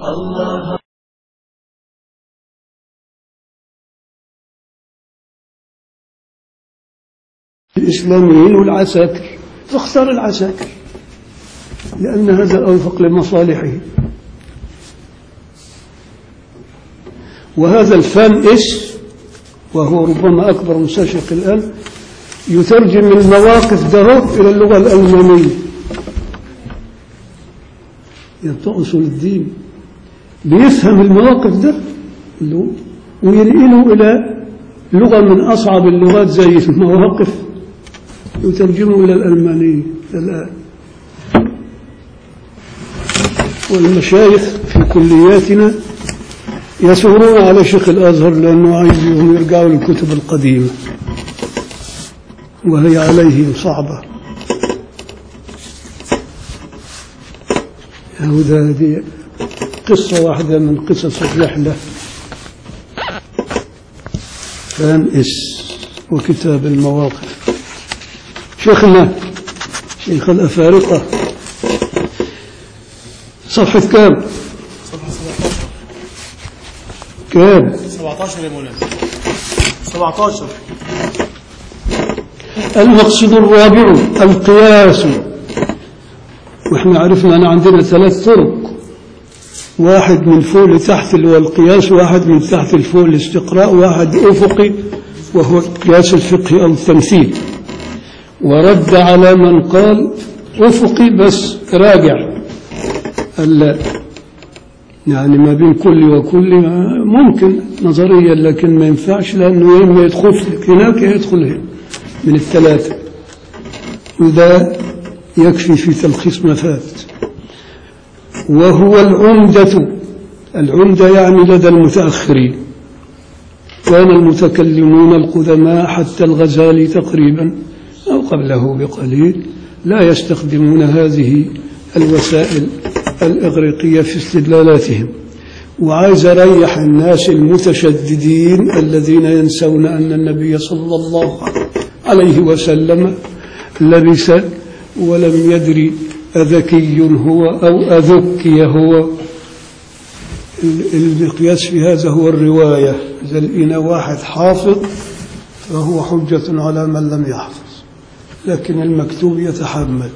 الإسلاميين والعساكر فاختار العساكر لأن هذا أوفق لمصالحه وهذا الفام إس وهو ربما أكبر مستشرق الآن يترجم المواقف ده إلى اللغة الألمانية ينطق أصول الدين بيفهم المواقف ده اللي هو- وينقله إلى لغة من أصعب اللغات زي المواقف يترجمه إلى الألمانية الآن والمشايخ في كلياتنا يثورون على شيخ الأزهر لأنه عايزهم يرجعوا للكتب القديمة وهي عليهم صعبة هذا هذه قصة واحدة من قصص الرحلة فهم إس وكتاب المواقف شيخنا شيخ الأفارقة صفحة كام كام 17 يا مولانا 17 المقصد الرابع القياس واحنا عرفنا ان عندنا ثلاث طرق واحد من فوق لتحت اللي هو القياس واحد من تحت لفوق الاستقراء واحد افقي وهو القياس الفقهي او التمثيل ورد على من قال افقي بس راجع ال- يعني ما بين كل وكل ممكن نظريا لكن ما ينفعش لانه يا اما يدخل هناك يا يدخل هنا من الثلاثه وده يكفي في تلخيص ما فات وهو العمدة العمدة يعني لدى المتأخرين كان المتكلمون القدماء حتى الغزالي تقريبا أو قبله بقليل لا يستخدمون هذه الوسائل الإغريقية في استدلالاتهم وعايز أريح الناس المتشددين الذين ينسون أن النبي صلى الله عليه وسلم لبس ولم يدري أذكي هو أو أذكي هو المقياس في هذا هو الرواية إذا لقينا واحد حافظ فهو حجة على من لم يحفظ لكن المكتوب يتحمل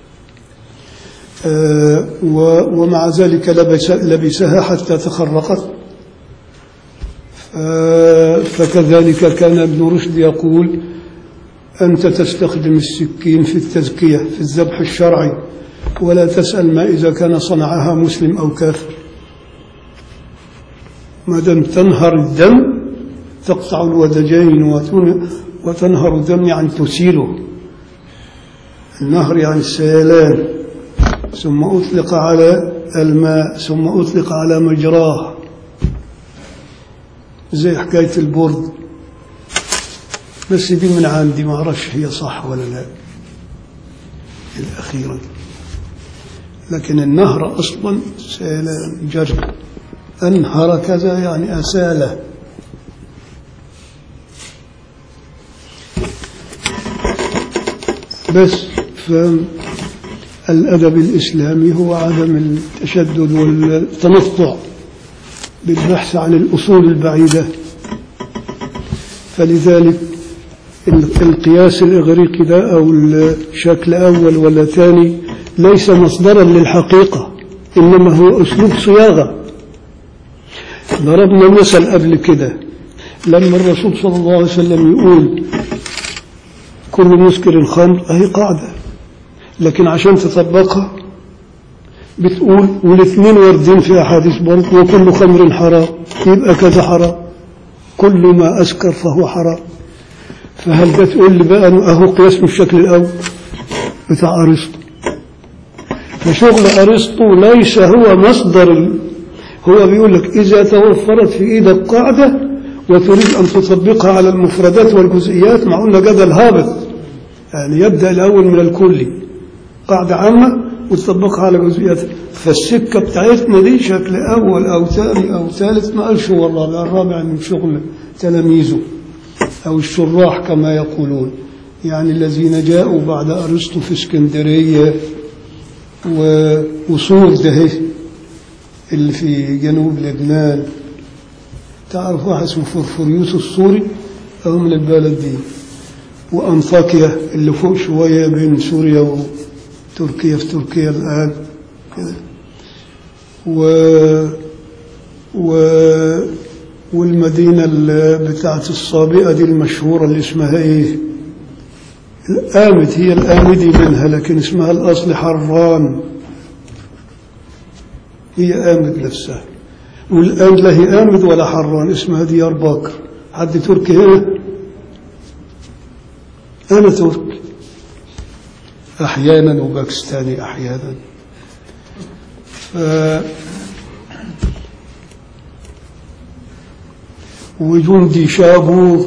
آه، و- ومع ذلك لبس لبسها حتى تخرقت آه، فكذلك كان ابن رشد يقول أنت تستخدم السكين في التزكية في الذبح الشرعي ولا تسأل ما إذا كان صنعها مسلم أو كافر ما دام تنهر الدم تقطع الودجين وتن- وتنهر الدم يعني تسيله النهر يعني السيلان ثم أطلق على الماء ثم أطلق على مجراه زي حكاية البرد بس دي من عندي ما أعرفش هي صح ولا لا الأخيرة دي. لكن النهر أصلا سيلان جري أنهر كذا يعني أساله بس فالأدب الإسلامي هو عدم التشدد والتنطع بالبحث عن الأصول البعيدة فلذلك ال- القياس الإغريقي ده أو الشكل أول ولا ثاني ليس مصدرا للحقيقة إنما هو أسلوب صياغة ضربنا مثل قبل كده لما الرسول صلى الله عليه وسلم يقول كل مسكر خمر أهي قاعدة لكن عشان تطبقها بتقول والاثنين واردين في أحاديث برضه وكل خمر حرام يبقى كذا حرام كل ما أسكر فهو حرام فهل ده تقول لي بقى إنه أهو قياس من الشكل الأول بتاع أرسطو فشغل أرسطو ليس هو مصدر ال... هو بيقول لك إذا توفرت في إيدك قاعدة وتريد أن تطبقها على المفردات والجزئيات مع أن جدل هابط يعني يبدأ الأول من الكلي قاعدة عامة وتطبقها على جزئيات فالسكة بتاعتنا دي شكل أول أو ثاني أو ثالث ما قالش هو الرابع الرابع من شغل تلاميذه أو الشراح كما يقولون يعني الذين جاءوا بعد أرسطو في اسكندرية ووصول ده اللي في جنوب لبنان تعرف واحد اسمه فرفوريوس السوري أو من البلد دي وأنطاكيا اللي فوق شوية بين سوريا وتركيا في تركيا الآن كده و و والمدينة ال- بتاعت الصابئة دي المشهورة اللي اسمها ايه الآمد هي الآمدي منها لكن اسمها الأصل حران هي آمد نفسها والآن لا هي آمد ولا حران اسمها ديار باكر حد تركي هنا أنا ترك أحيانا وباكستاني أحيانا ف... وجندي شابور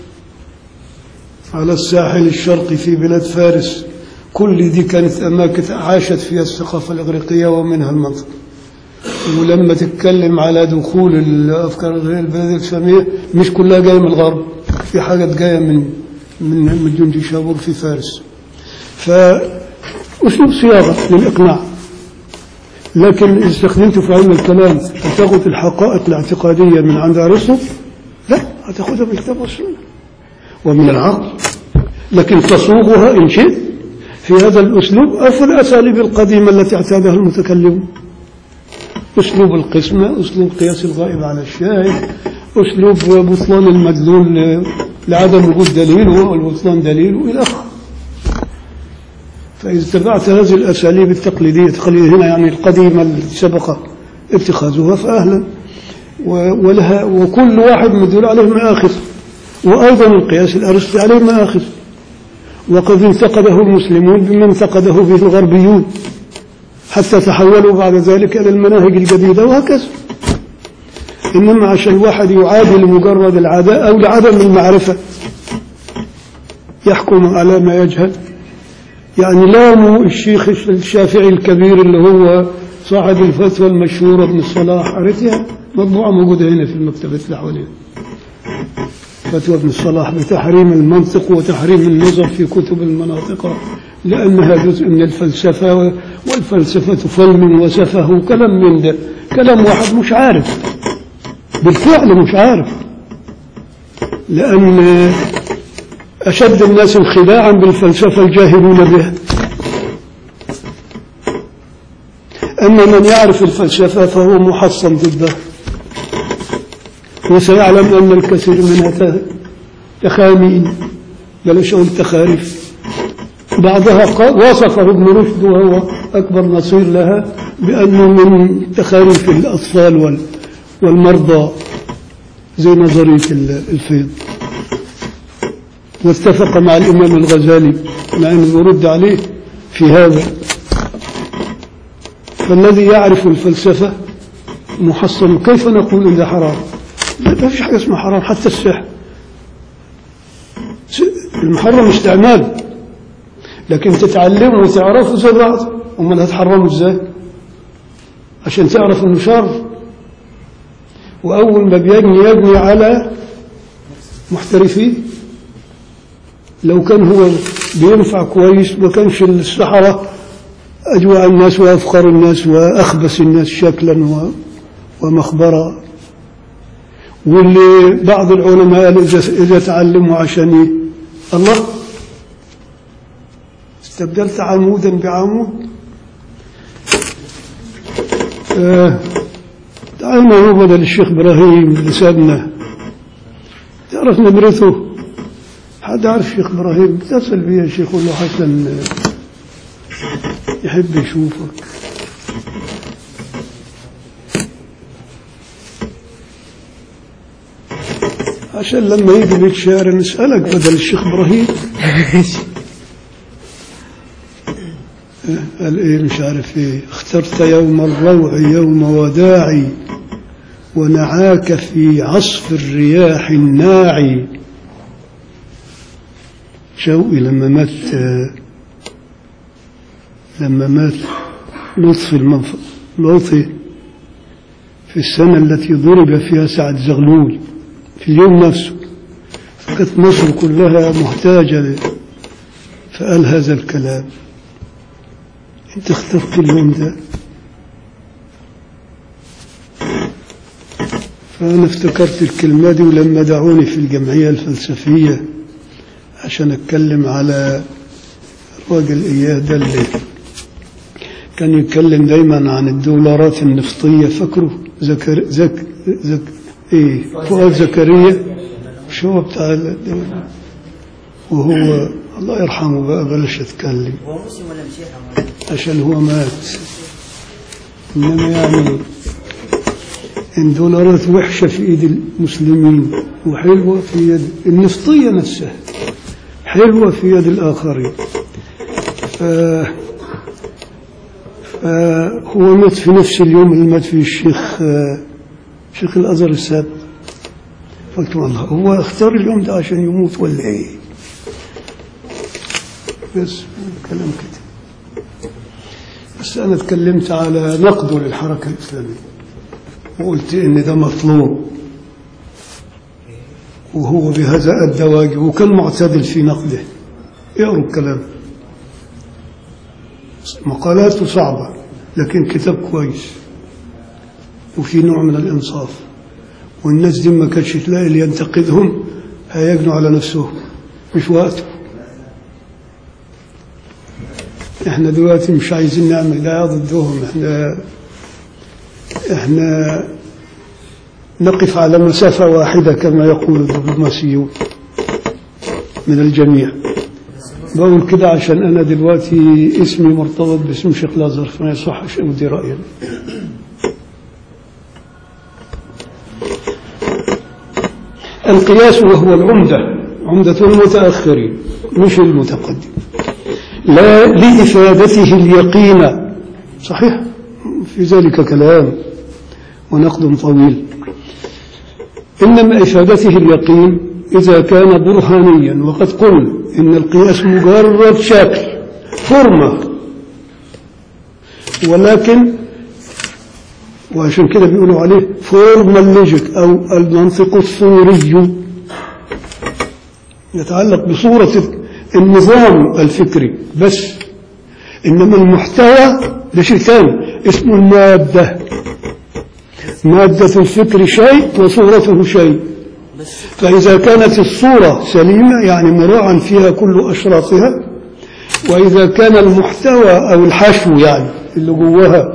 على الساحل الشرقي في بلاد فارس كل دي كانت أماكن عاشت فيها الثقافة الإغريقية ومنها المنطقة ولما تتكلم على دخول الأفكار الغير البلاد الإسلامية مش كلها جاية من الغرب في حاجات جاية من من من جندي شابور في فارس فأسلوب صياغة للإقناع لكن إذا استخدمته في علم الكلام هتاخد الحقائق الاعتقادية من عند أرسطو لا هتاخدها من الكتاب والسنة ومن العقل لكن تصوغها إن شئت في هذا الأسلوب أو في الأساليب القديمة التي اعتادها المتكلمون أسلوب القسمة أسلوب قياس الغائب على الشاهد أسلوب بطلان المدلول لعدم وجود دليل والبطلان دليل وإلى آخره فإذا اتبعت هذه الأساليب التقليدية التقليدية هنا يعني القديمة التي سبق اتخاذها فأهلا و- ولها وكل واحد مدلول عليه مآخذ وأيضا القياس الأرسطي عليه مآخذ وقد انتقده المسلمون بما انتقده به الغربيون حتى تحولوا بعد ذلك إلى المناهج الجديدة وهكذا إنما عشان الواحد يعادي لمجرد العداء أو لعدم المعرفة يحكم على ما يجهل يعني لاموا الشيخ الشافعي الكبير اللي هو صاحب الفتوى المشهورة ابن الصلاح قريتها مطبوعة موجودة هنا في المكتبة اللي حوالينا فتوى ابن الصلاح بتحريم المنطق وتحريم النظر في كتب المناطق لأنها جزء من الفلسفة والفلسفة فلم وسفه وكلام من ده كلام واحد مش عارف بالفعل مش عارف لأن أشد الناس انخداعا بالفلسفة الجاهلون بها أما من يعرف الفلسفة فهو محصن ضدها وسيعلم أن الكثير منها تخامين بلاش أقول تخارف بعضها قا- وصفه ابن رشد وهو أكبر نصير لها بأنه من تخاريف الأطفال وال- والمرضى زي نظرية ال- الفيض واتفق مع الإمام الغزالي مع أنه يرد عليه في هذا فالذي يعرف الفلسفة محصن كيف نقول إن ده حرام ما فيش حاجة اسمها حرام حتى السحر س- المحرم استعمال لكن تتعلمه وتعرفه زي بعض امال هتحرمه ازاي عشان تعرف انه شر واول ما بيجني يجني على محترفين لو كان هو بينفع كويس ما كانش السحرة أجوع الناس وأفخر الناس وأخبث الناس شكلا و- ومخبرا واللي بعض العلماء قالوا إذا- إذا تعلموا عشان إيه؟ الله استبدلت عمودا بعمود آه، تعالنا هو بدل الشيخ إبراهيم لساننا تعرف نمرته حد عارف الشيخ إبراهيم اتصل بي يا شيخ قول له حسن آه، يحب يشوفك عشان لما يجي بيت شعر نسألك بدل الشيخ إبراهيم قال ايه مش عارف ايه اخترت يوم الروع يوم وداعي ونعاك في عصف الرياح الناعي شوقي لما مات آه، لما مات لطفي المنف- لطفي في السنة التي ضرب فيها سعد زغلول في اليوم نفسه كانت مصر كلها محتاجة ل- فقال هذا الكلام انت اخترت اليوم ده فأنا افتكرت الكلمة دي ولما دعوني في الجمعية الفلسفية عشان أتكلم على الراجل إياه ده اللي كان يتكلم دايما عن الدولارات النفطية فاكره زكر زك زك إيه فؤاد زكريا مش هو بتاع الدولار وهو الله يرحمه بقى بلاش أتكلم هو مسلم ولا مسيحي عشان هو مات إنما يعني الدولارات وحشة في إيد المسلمين وحلوة في يد النفطية نفسها حلوة في يد الآخرين ف... فهو مات في نفس اليوم اللي مات فيه الشيخ آه، شيخ الأزهر السابق قلت والله هو اختار اليوم ده عشان يموت ولا ايه بس كلام كده بس أنا اتكلمت على نقده للحركة الإسلامية وقلت إن ده مطلوب وهو بهذا أدى واجب وكان معتدل في نقده اقروا الكلام مقالاته صعبة لكن كتاب كويس وفي نوع من الإنصاف والناس دي ما كانتش تلاقي اللي ينتقدهم هيجنوا على نفسهم مش وقته احنا دلوقتي مش عايزين نعمل دعاية ضدهم احنا احنا نقف على مسافة واحدة كما يقول الدبلوماسيون من الجميع بقول كده عشان أنا دلوقتي اسمي مرتبط باسم شيخ الأزهر فما يصحش أودي رأيي القياس وهو العمدة عمدة المتأخرين مش المتقدم لا لإفادته اليقين صحيح في ذلك كلام ونقد طويل إنما إفادته اليقين إذا كان برهانيا وقد قلنا إن القياس مجرد شكل فورمة ولكن وعشان كده بيقولوا عليه فورمال لوجيك أو المنطق الصوري يتعلق بصورة النظام الفكري بس إنما المحتوى ده شيء ثاني اسمه المادة مادة الفكر شيء وصورته شيء فإذا كانت الصورة سليمة يعني مراعا فيها كل أشراطها وإذا كان المحتوى أو الحشو يعني اللي جواها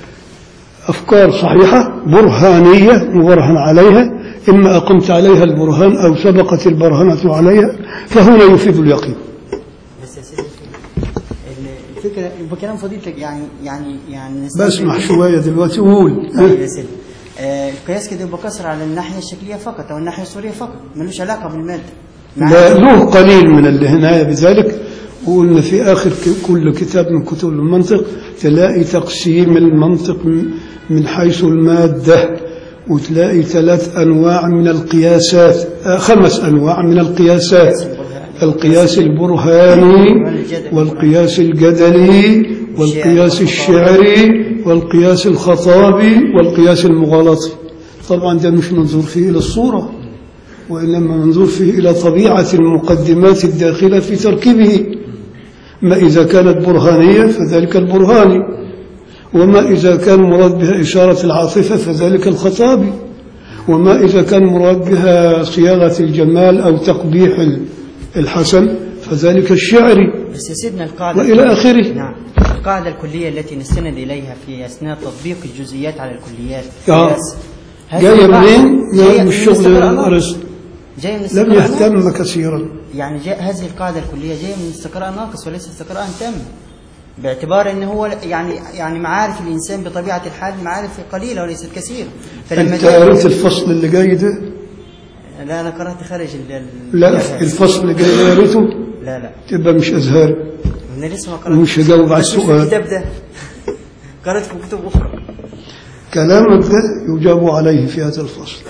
أفكار صحيحة برهانية مبرهن عليها إما أقمت عليها البرهان أو سبقت البرهنة عليها فهنا يفيد اليقين بس يا سيدي ال- الفكرة بكلام فضيلتك يعني يعني يعني نستخدم- بسمع شوية دلوقتي قول طيب يا سيدي آه، القياس كده يبقى قصر على الناحية الشكلية فقط أو الناحية الصورية فقط ملوش علاقة بالمادة مع- لا له قليل من العناية بذلك وقلنا في آخر ك- كل كتاب من كتب المنطق تلاقي تقسيم المنطق م- من حيث المادة وتلاقي ثلاث أنواع من القياسات آه، خمس أنواع من القياسات القياس البرهاني والقياس الجدلي والقياس الشعري والقياس الخطابي والقياس المغالطي طبعا ده مش منظور فيه إلى الصورة وإنما منظور فيه إلى طبيعة المقدمات الداخلة في تركيبه ما إذا كانت برهانية فذلك البرهاني وما إذا كان مراد بها إشارة العاطفة فذلك الخطابي وما إذا كان مراد بها صياغة الجمال أو تقبيح ال- الحسن فذلك الشعري بس يا سيدنا القاعدة وإلى آخره نعم القاعدة الكلية التي نستند إليها في أثناء تطبيق الجزئيات على الكليات آه. قياس. هذه جاية القاعدة منين؟ جاية من من الشغل استقراء الأرسطو جاية من لم استقراء ناقص. يهتم كثيرا يعني جاء هذه القاعدة الكلية جاية من استقراء ناقص وليس استقراء تام باعتبار ان هو يعني يعني معارف الانسان بطبيعه الحال معارف قليله وليست كثيره فلما أنت جاء قريت الفصل اللي جاي ده؟ لا انا قرات خارج ال- ال- لا الفصل اللي جاي ده قريته لا لا تبقى مش أزهري انا لسه ما قرات ومش هجاوب على بس مش في السؤال. الكتاب ده قرات في كتب اخرى كلامك ده يجاب عليه في هذا الفصل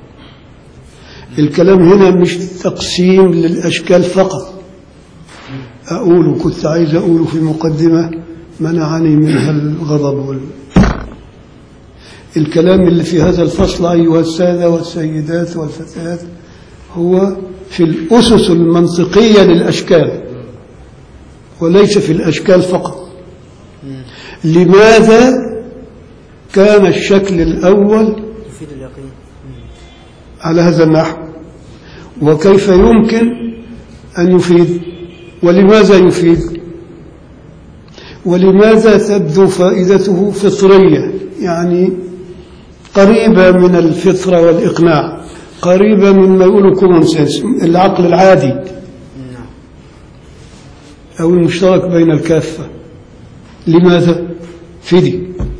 الكلام هنا مش تقسيم للأشكال فقط أقول كنت عايز أقوله في مقدمة منعني منها الغضب وال... الكلام اللي في هذا الفصل أيها السادة والسيدات والفتيات هو في الأسس المنطقية للأشكال وليس في الأشكال فقط لماذا كان الشكل الأول يفيد اليقين على هذا النحو وكيف يمكن أن يفيد ولماذا يفيد ولماذا تبدو فائدته فطرية يعني قريبة من الفطرة والإقناع قريبة مما يقولوا كومون سنس العقل العادي نعم أو المشترك بين الكافة لماذا؟ فدي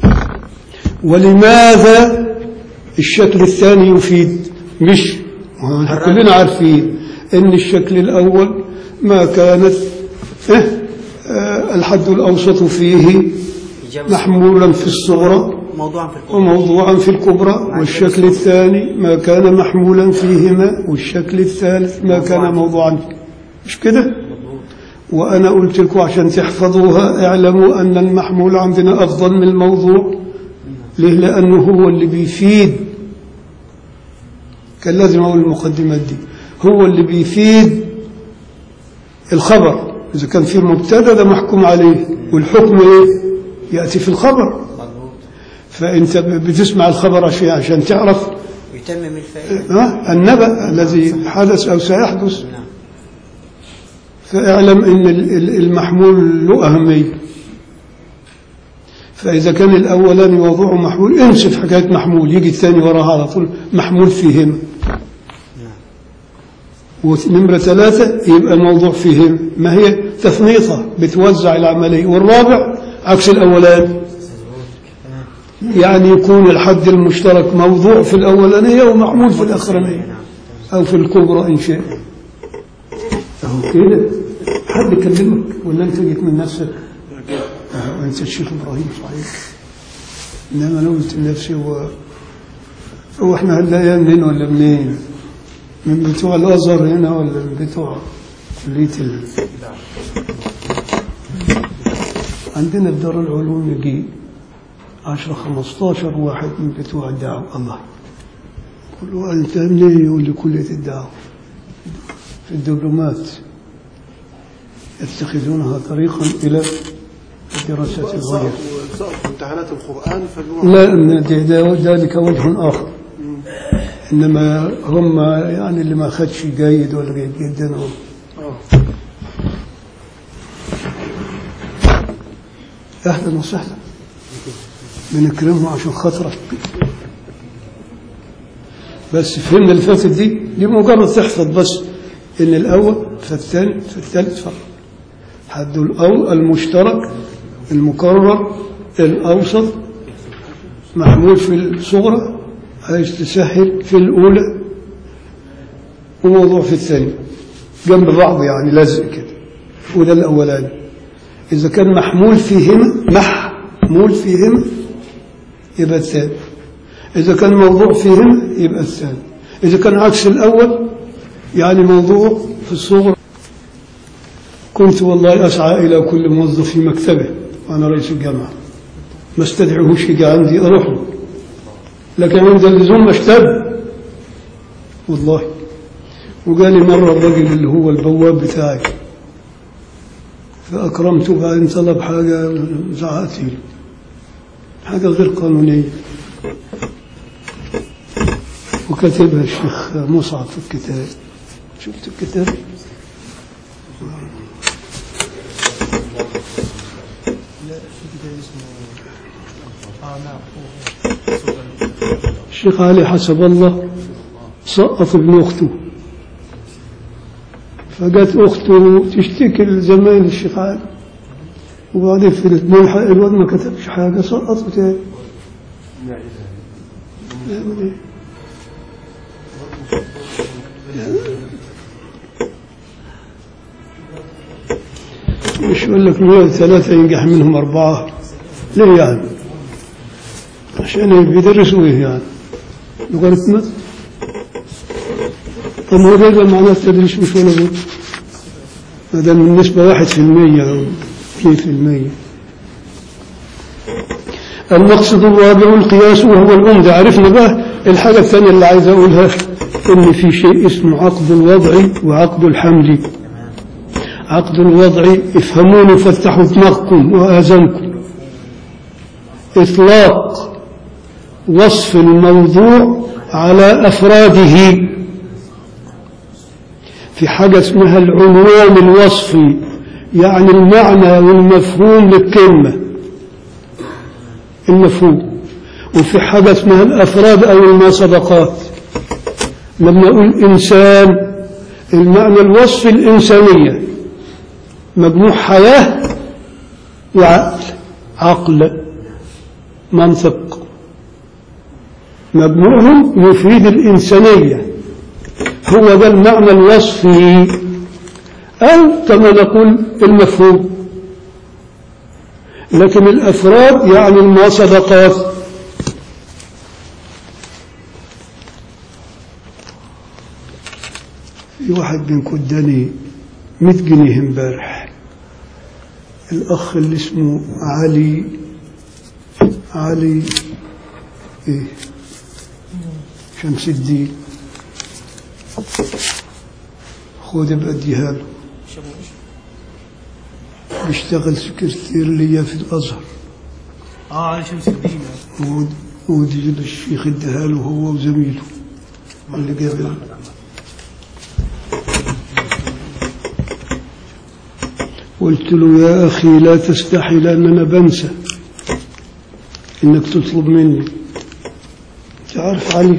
ولماذا الشكل الثاني يفيد مش احنا كلنا عارفين ان الشكل الاول ما كانت إيه آه، الحد الاوسط فيه إجابة محمولا في الصغرى موضوعا في الكتب وموضوعا في الكبرى والشكل الثاني ما كان محمولا فيهما والشكل الثالث ما كان موضوعا فيه. مش كده وأنا قلت لكم عشان تحفظوها اعلموا أن المحمول عندنا أفضل من الموضوع ليه لأنه هو اللي بيفيد كان لازم أقول المقدمات دي هو اللي بيفيد الخبر إذا كان في مبتدا ده محكوم عليه والحكم إيه؟ يأتي في الخبر مضبوط فأنت بتسمع الخبر عشان عشان تعرف يتمم الفائدة ها النبأ الذي حدث أو سيحدث نعم فاعلم ان ال- ال- المحمول له اهميه فاذا كان الاولاني موضوع محمول انسف حكايه محمول يجي الثاني وراها على طول محمول فيهم ونمرة ثلاثة يبقى الموضوع فيهم ما هي تفنيطة بتوزع العملية والرابع عكس الأولاني يعني يكون الحد المشترك موضوع في الأولانية ومحمول في الأخرانية أو في الكبرى إن شاء أهو كده حد كلمك ولا أنت جيت من نفسك؟ أهو أنت الشيخ إبراهيم صحيح إنما أنا قلت لنفسي هو هو إحنا هنلاقيها منين ولا منين؟ من بتوع الأزهر هنا ولا من بتوع كلية ال... عندنا في دار العلوم يجي 10 15 واحد من بتوع الدعوة الله كل واحد انت منين يقول لي كلية الدعوة في الدبلومات يتخذونها طريقا إلى دراسة الغير سقط امتحانات القرآن فاليوم لا إن ده- ده- ذلك وجه آخر إنما هم يعني اللي ما خدش جيد ولا جيد جدا هم آه. أهلا وسهلا بنكرمه عشان خاطرك بس فهمنا اللي فاتت دي دي مجرد تحفظ بس إن الأول فالثاني فالثالث فقط حد الأول المشترك المكرر الأوسط محمول في الصغرى عايز تسهل في الأولى وموضوع في الثانية جنب بعض يعني لازق كده وده الأولاني إذا كان محمول فيهما محمول فيهما يبقى الثاني إذا كان موضوع فيهما يبقى الثاني إذا كان عكس الأول يعني موضوع في الصغر كنت والله أسعى إلى كل موظف في مكتبه وأنا رئيس الجامعة ما استدعيهوش يجي عندي أروح له لكن عند اللزوم اشتد والله وقال لي مرة الرجل اللي هو البواب بتاعي فأكرمته بعدين طلب حاجة زعقت له حاجة غير قانونية وكتبها الشيخ مصعب في الكتاب شفت الكتاب الشيخ علي حسب الله سقط ابن أخته فجت أخته تشتكي لزمان الشيخ علي وبعدين في الملحق الواد ما كتبش حاجة سقطه تاني يعمل إيه؟ مش يقول لك مية ثلاثة ينجح منهم أربعة ليه يعني؟ عشان بيدرسوا إيه يعني؟ لوغاريتمات طب هو ده يبقى معناه التدريس مش ولا بد ما دام النسبة واحد في المية أو اثنين في المية المقصد الرابع القياس وهو العمدة عرفنا بقى الحاجة الثانية اللي عايز أقولها إن في شيء اسمه عقد الوضع وعقد الحمل عقد الوضع افهموني فافتحوا دماغكم وآذانكم إطلاق وصف الموضوع على أفراده في حاجة اسمها العنوان الوصفي يعني المعنى والمفهوم للكلمة المفهوم وفي حاجة اسمها الأفراد أو المصدقات لما أقول إنسان المعنى الوصفي الإنسانية مجموع حياة وعقل عقل منطق مجموعهم يفيد الإنسانية هو ده المعنى الوصفي أو كما نقول المفهوم لكن الأفراد يعني المصدقات في واحد منكم اداني 100 جنيه امبارح الأخ اللي اسمه علي علي إيه شمس الدين خد ابقى اديها له بيشتغل سكرتير ليا في الازهر اه علي شمس الدين ود- ودي الشيخ اداها له هو وزميله اللي جاب قلت له يا اخي لا تستحي لان انا بنسى انك تطلب مني تعرف علي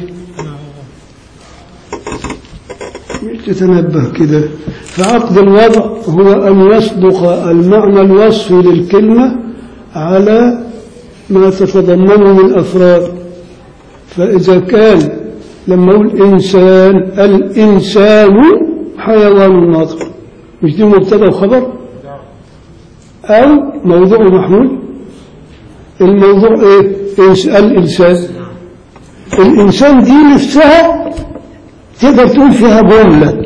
مش تتنبه كده فعقد الوضع هو أن يصدق المعنى الوصفي للكلمة على ما تتضمنه من أفراد فإذا كان لما أقول إنسان الإنسان حيوان ناطق مش دي مبتدا وخبر أو موضوع محمول الموضوع إيه إنس- الإنسان الإنسان دي نفسها تقدر تقول فيها جملة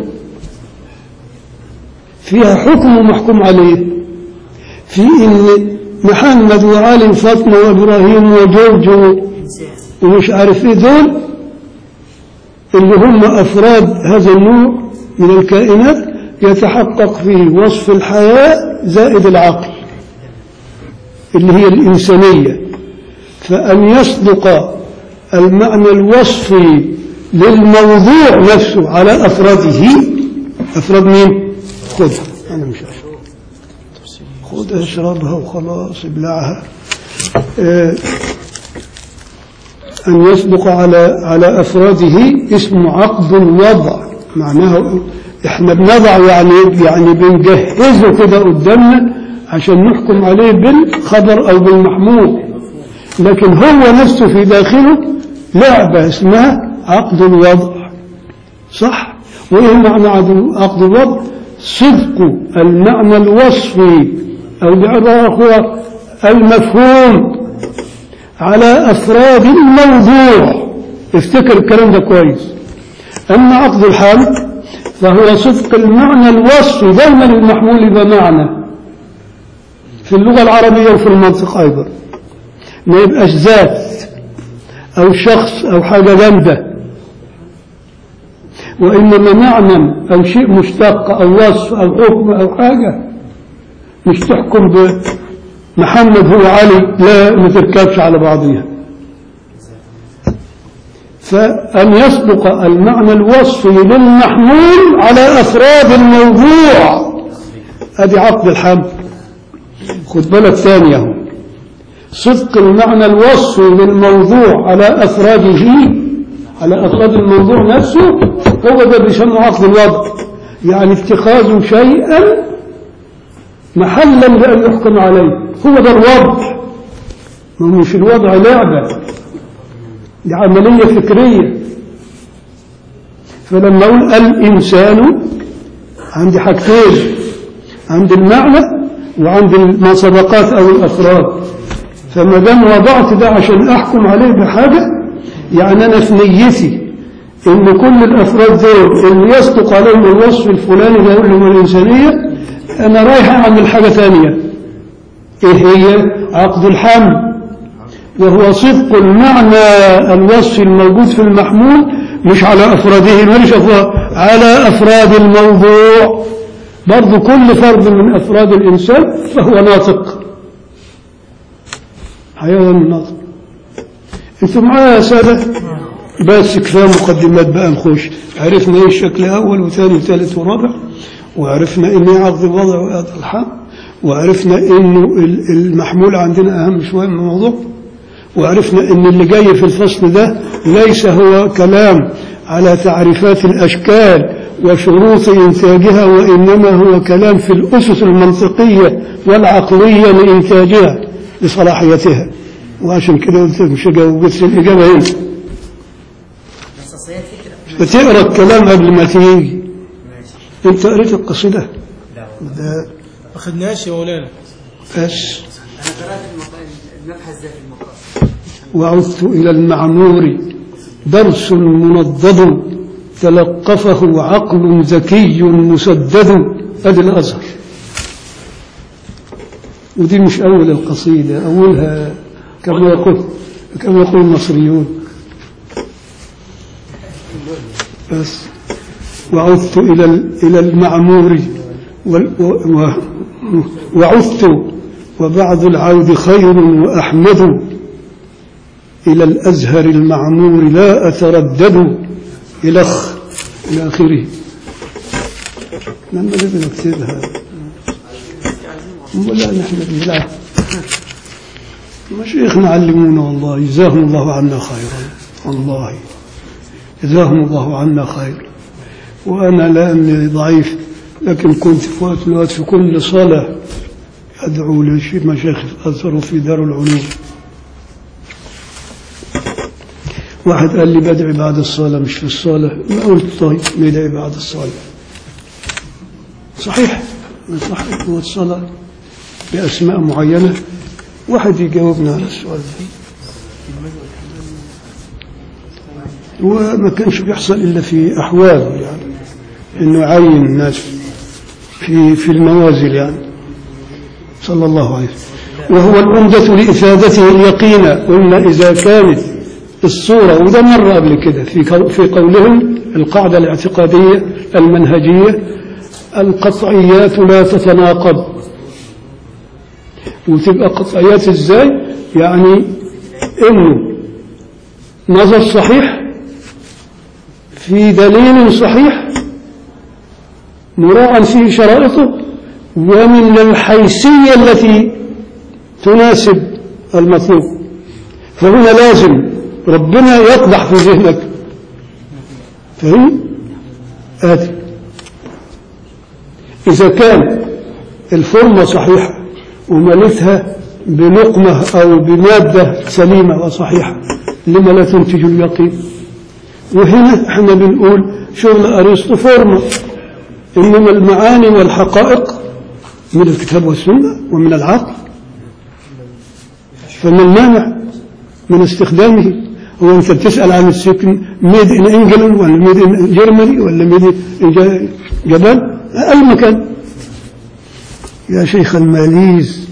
فيها حكم محكوم عليه في ان محمد وعلي وفاطمه وابراهيم وجورج و- ومش عارف ايه دول اللي هم افراد هذا النوع من الكائنات يتحقق فيه وصف الحياه زائد العقل اللي هي الانسانيه فان يصدق المعنى الوصفي للموضوع نفسه على افراده افراد مين؟ خذها انا مش هشرب خذها اشربها وخلاص ابلعها آه، أن يصدق على على أفراده اسم عقد الوضع معناه إحنا بنضع يعني يعني بنجهزه كده قدامنا عشان نحكم عليه بالخبر أو بالمحمول لكن هو نفسه في داخله لعبة اسمها عقد الوضع صح وإيه معنى عقد- عقد الوضع صدق المعنى الوصفي أو بعبارة أخرى المفهوم على أفراد الموضوع افتكر الكلام ده كويس أما عقد الحال فهو صدق المعنى الوصفي دائما المحمول بمعنى في اللغة العربية وفي المنطق أيضا ما يبقاش ذات أو شخص أو حاجة جامدة وإنما معنى أو شيء مشتق أو وصف أو حكم أو حاجة مش تحكم بمحمد هو علي لا ما تركبش على بعضها فأن يسبق المعنى الوصفي للمحمول على أفراد الموضوع أدي عقد الحمل خد بالك ثانية اهو صدق المعنى الوصفي للموضوع على أفراده على أفراد الموضوع نفسه هو ده بيسمى عقد الوضع يعني اتخاذ شيئا محلا لأن يحكم عليه هو ده الوضع ما هو مش الوضع لعبة دي عملية فكرية فلما أقول الإنسان عندي حاجتين عند المعنى وعند المسابقات أو الأفراد فما دام وضعت ده عشان أحكم عليه بحاجة يعني أنا في نيتي إن كل الأفراد دول اللي يصدق عليهم الوصف الفلاني ده اللي هو الإنسانية أنا رايح أعمل حاجة ثانية إيه هي عقد الحمل وهو صدق المعنى الوصف الموجود في المحمول مش على أفراده ماليش أفراد على أفراد الموضوع برضو كل فرد من أفراد الإنسان فهو ناطق حيوان ناطق انتم معايا يا سادة بس كفايه مقدمات بقى نخش عرفنا ايه الشكل اول وثاني وثالث ورابع وعرفنا ان ايه عقد الوضع وإعادة الحق وعرفنا انه ال- المحمول عندنا اهم شويه من الموضوع وعرفنا ان اللي جاي في الفصل ده ليس هو كلام على تعريفات الاشكال وشروط انتاجها وانما هو كلام في الاسس المنطقيه والعقليه لانتاجها لصلاحيتها وعشان كده قلت لك مش هجاوب بس الاجابه هنا بس أصل هي الفكرة بتقرا الكلام قبل ما تيجي ماشي انت قريت القصيده لا والله. ده ما خدناش يا مولانا بس أنا قرأت المق- المبحث ده في المقال وعدت إلى المعمور درس منضد تلقفه عقل ذكي مسدد أدي الأزهر ودي مش أول القصيدة أولها كما يقول كما يقول المصريون بس وعدت إلى ال- إلى المعمور وال- و- و- وعدت وبعد العود خير وأحمد إلى الأزهر المعمور لا أتردد إلخ إلى آخره لما لازم نكتبها ولا نحن بنلعب مشايخنا علمونا والله جزاهم الله عنا خيرا والله جزاهم الله عنا خيرا وأنا لأني ضعيف لكن كنت في وقت من الوقت في كل صلاة أدعو لمشايخ الأزهر في دار العلوم واحد قال لي بدعي بعد الصلاة مش في الصلاة ما قلت طيب ندعي بعد الصلاة صحيح صحيح هو الصلاة بأسماء معينة واحد يجاوبنا على السؤال ده وما كانش بيحصل إلا في أحوال يعني إنه يعين الناس في في الموازل يعني صلى الله عليه وسلم وهو العمدة لإفادته اليقين قلنا إذا كانت الصورة وده مرة قبل كده في قو- في قولهم القاعدة الاعتقادية المنهجية القطعيات لا تتناقض وتبقى قطعيات ازاي يعني انه نظر صحيح في دليل صحيح مراعا فيه شرائطه ومن الحيثية التي تناسب المطلوب فهنا لازم ربنا يقدح في ذهنك فهم؟ آتي إذا كان الفورمة صحيحة وملتها بلقمة أو بمادة سليمة وصحيحة لما لا تنتج اليقين وهنا احنا بنقول شغل أرسطو فورمة إنما المعاني والحقائق من الكتاب والسنة ومن العقل فما المانع من استخدامه هو أنت بتسأل عن السكن ميد إن إنجلند ولا ميد إن جيرماني ولا ميد إن جبل أي مكان يا شيخ الماليز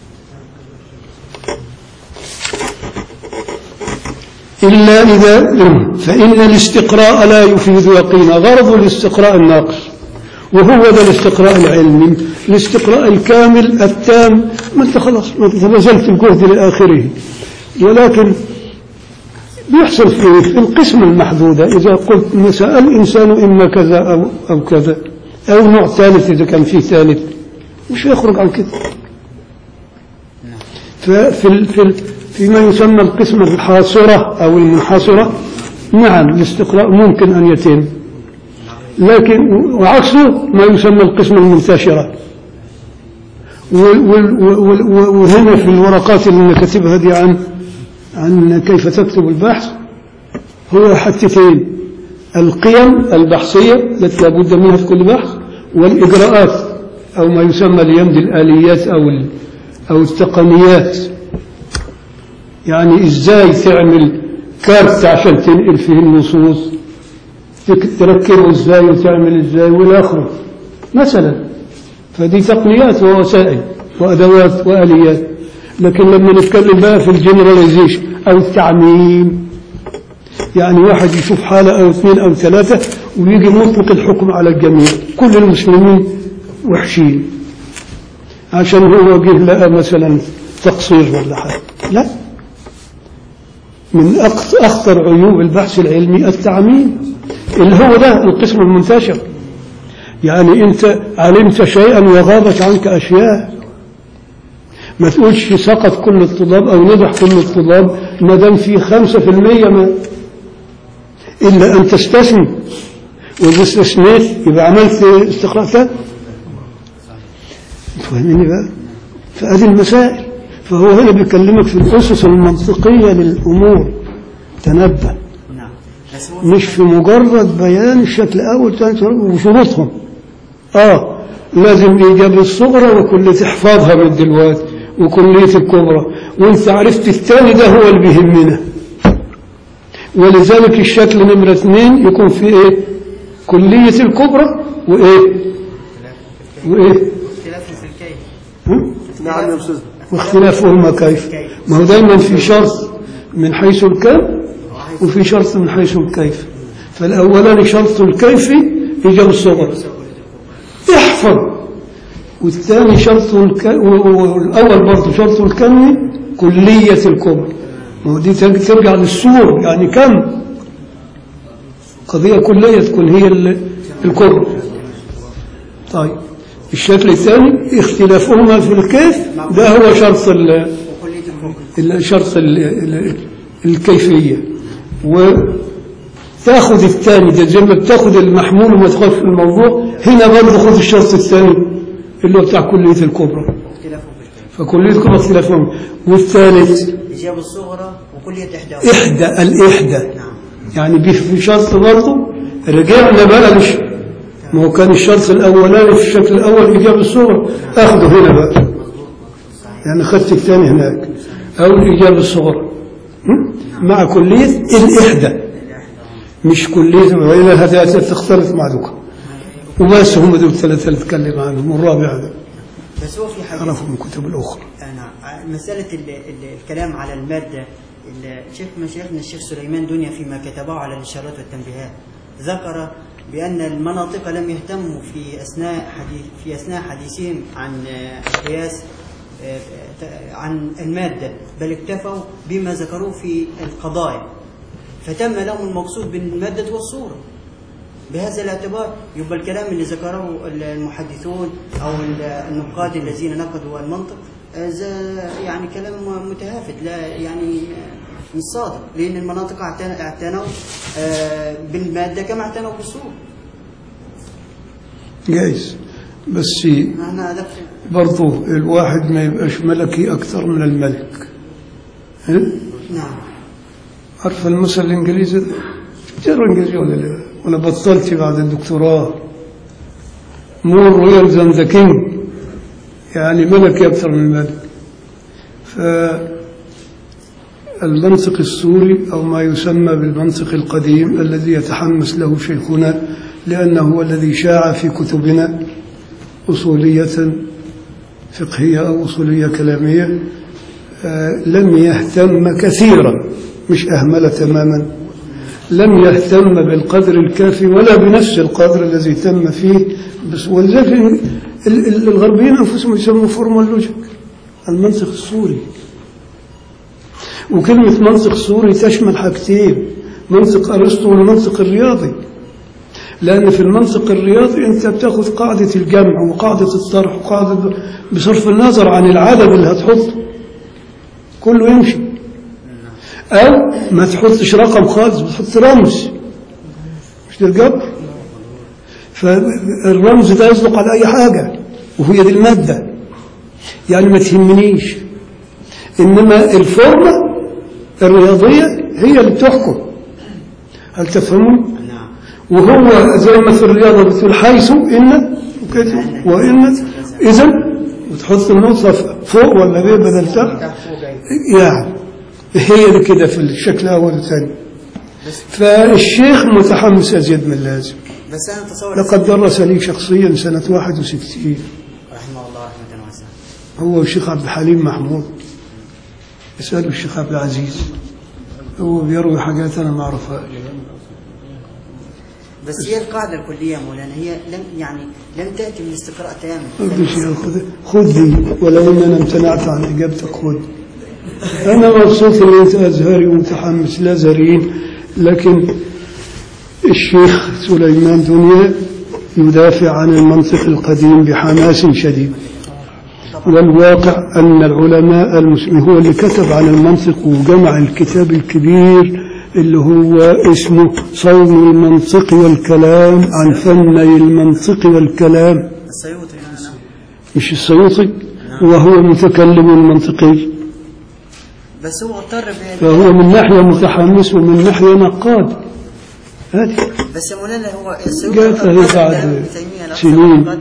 إلا إذا فإن الاستقراء لا يفيد يقينا غرض الاستقراء الناقص وهو ده الاستقراء العلمي الاستقراء الكامل التام ما انت خلاص ما انت بذلت الجهد لآخره ولكن بيحصل في في القسم المحدودة إذا قلت إن سأل الإنسان إما كذا أو, أو كذا أو نوع ثالث إذا كان فيه ثالث مش يخرج عن كده ففي ال- في ال- فيما يسمى القسم الحاصرة أو المنحصرة نعم الاستقراء ممكن أن يتم لكن وعكسه ما يسمى القسم المنتشرة وال- وال- وال- وال- وهنا في الورقات اللي أنا كاتبها دي عن عن كيف تكتب البحث هو حتتين القيم البحثية التي لابد منها في كل بحث والإجراءات أو ما يسمى اليمد الآليات أو ال- أو التقنيات يعني إزاي تعمل كارت عشان تنقل فيه النصوص تك- تركبه إزاي وتعمل إزاي والى آخره مثلا فدي تقنيات ووسائل وأدوات وآليات لكن لما نتكلم بقى في الجنراليزيشن أو التعميم يعني واحد يشوف حالة أو اثنين أو ثلاثة ويجي مطلق الحكم على الجميع كل المسلمين وحشين عشان هو جه لقى مثلا تقصير ولا حاجة لا من أخ- أخطر عيوب البحث العلمي التعميم اللي هو ده القسم المنتشر يعني أنت علمت شيئا وغابت عنك أشياء ما تقولش سقط كل الطلاب أو نجح كل الطلاب ما دام في خمسة في المية ما إلا أن تستثني وإذا استثنيت يبقى عملت استقراء تام فاهميني بقى فهذه المسائل فهو هنا بيكلمك في الأسس المنطقية للأمور تنبه نعم بس هو مش في مجرد بيان الشكل الأول ثاني ثالث وشروطهم آه لازم إيجاب الصغرى وكلية تحفظها من دلوقتي وكلية الكبرى وانت عرفت الثاني ده هو اللي بيهمنا ولذلك الشكل نمرة اثنين يكون في ايه كلية الكبرى وايه وايه اختلاف في الكيف ها؟ نعم يا أستاذ واختلافهما كيف ما هو دايما في شرط من حيث الكم وفي شرط من حيث الكيف فالأولاني شرط الكيف إيجاب الصغر احفظ والثاني شرط الك... والأول برضه شرط الكم كلية الكبر ما هو دي ترج- ترجع للسور يعني كم قضية كلية تكون هي ال- الكبر طيب الشكل الثاني اختلافهما في الكيف ده هو شرط ال... وكلية الكفر الشرط ال- ال- الكيفية وتاخذ الثاني ده زي ما بتاخذ المحمول وما تاخذش في الموضوع هنا برضه خذ الشرط الثاني اللي هو بتاع كلية الكبرى اختلاف في الكيف فكلية الكبرى اختلافهم والثالث إجابة الصغرى وكلية إحدى إحدى الإحدى نعم يعني بي- في شرط برضه رجعنا بقى لش ما هو كان الشرط الأولاني في الشكل الأول إجابة الصغرى أخده هنا بقى يعني خدت الثاني هناك أو الإجابة الصغرى م? مع كلية الإحدى مش كلية وإلا هذا تختلف مع ذوك وبس هم دول الثلاثة اللي اتكلم عنهم والرابع هذا بس هو في حاجة عرفوا من الكتب الأخرى أنا مسألة ال ال الكلام على المادة ال- شيخ مشايخنا الشيخ سليمان دنيا فيما كتبه على الإشارات والتنبيهات ذكر بأن المناطق لم يهتموا في أثناء حديث في أثناء حديثهم عن آه، القياس آه، ت- عن المادة بل اكتفوا بما ذكروه في القضايا فتم لهم المقصود بالمادة والصورة بهذا الاعتبار يبقى الكلام اللي ذكره المحدثون او النقاد الذين نقدوا المنطق آه، ذا يعني كلام متهافت لا يعني آه، مش صادق لان المناطق اعتن- اعتنوا آه، بالماده كما اعتنوا بالصوره جايز بس انا ده برضه الواحد ما يبقاش ملكي أكثر من الملك ها؟ نعم عارف المثل الإنجليزي ده؟ تقرا إنجليزي ولا لا؟ وأنا بطلت بعد الدكتوراه مور رويال ذان ذا كينج يعني ملكي أكثر من الملك فالمنطق السوري أو ما يسمى بالمنطق القديم الذي يتحمس له شيخنا لأنه هو الذي شاع في كتبنا أصولية فقهية أو أصولية كلامية آه، لم يهتم كثيرا مش أهمل تماما لم يهتم بالقدر الكافي ولا بنفس القدر الذي تم فيه بس ولذلك ال- ال- الغربيين أنفسهم يسموا فورمال لوجيك المنطق السوري وكلمة منطق سوري تشمل حاجتين منطق أرسطو والمنطق الرياضي لأن في المنطق الرياضي أنت بتاخذ قاعدة الجمع وقاعدة الطرح وقاعدة بصرف النظر عن العدد اللي هتحطه كله يمشي أو ما تحطش رقم خالص بتحط رمز مش ده الجبر فالرمز ده يصدق على أي حاجة وهي دي المادة يعني ما تهمنيش إنما الفورمة الرياضية هي اللي بتحكم هل تفهمون؟ نعم وهو زي ما في الرياضة بتقول حيث إن وكده وإن إذا وتحط النقطة فوق ولا بيه بدل تحت تحت فوق أيوة. يعني هي دي كده في الشكل الأول والثاني فالشيخ متحمس أزيد من اللازم بس انا اتصور لقد درس لي شخصيا سنة 61 رحمه الله رحمه واسعه هو الشيخ عبد الحليم محمود يسأله الشيخ عبد العزيز هو بيروي حاجات أنا ما أعرفهاش بس هي القاعده الكليه يا مولانا هي لم يعني لم تاتي من استقراء تام ما فيش خذ خذ دي ولو ان انا امتنعت عن اجابتك خذ أنا مبسوط إن أنت أزهري ومتحمس لأزهريين لكن الشيخ سليمان دنيا يدافع عن المنطق القديم بحماس شديد والواقع أن العلماء المسلمين هو اللي كتب عن المنطق وجمع الكتاب الكبير اللي هو اسمه صوم المنطق والكلام عن فني المنطق والكلام السيوطي نعم مش السيوطي وهو متكلم منطقي بس هو اضطر ب- فهو من ناحية متحمس ومن ناحية نقاد هذه بس يا مولانا هو السيوطي جاءت اضطر هي بكلام بعد ابن تيمية نفسه سنين. فقط.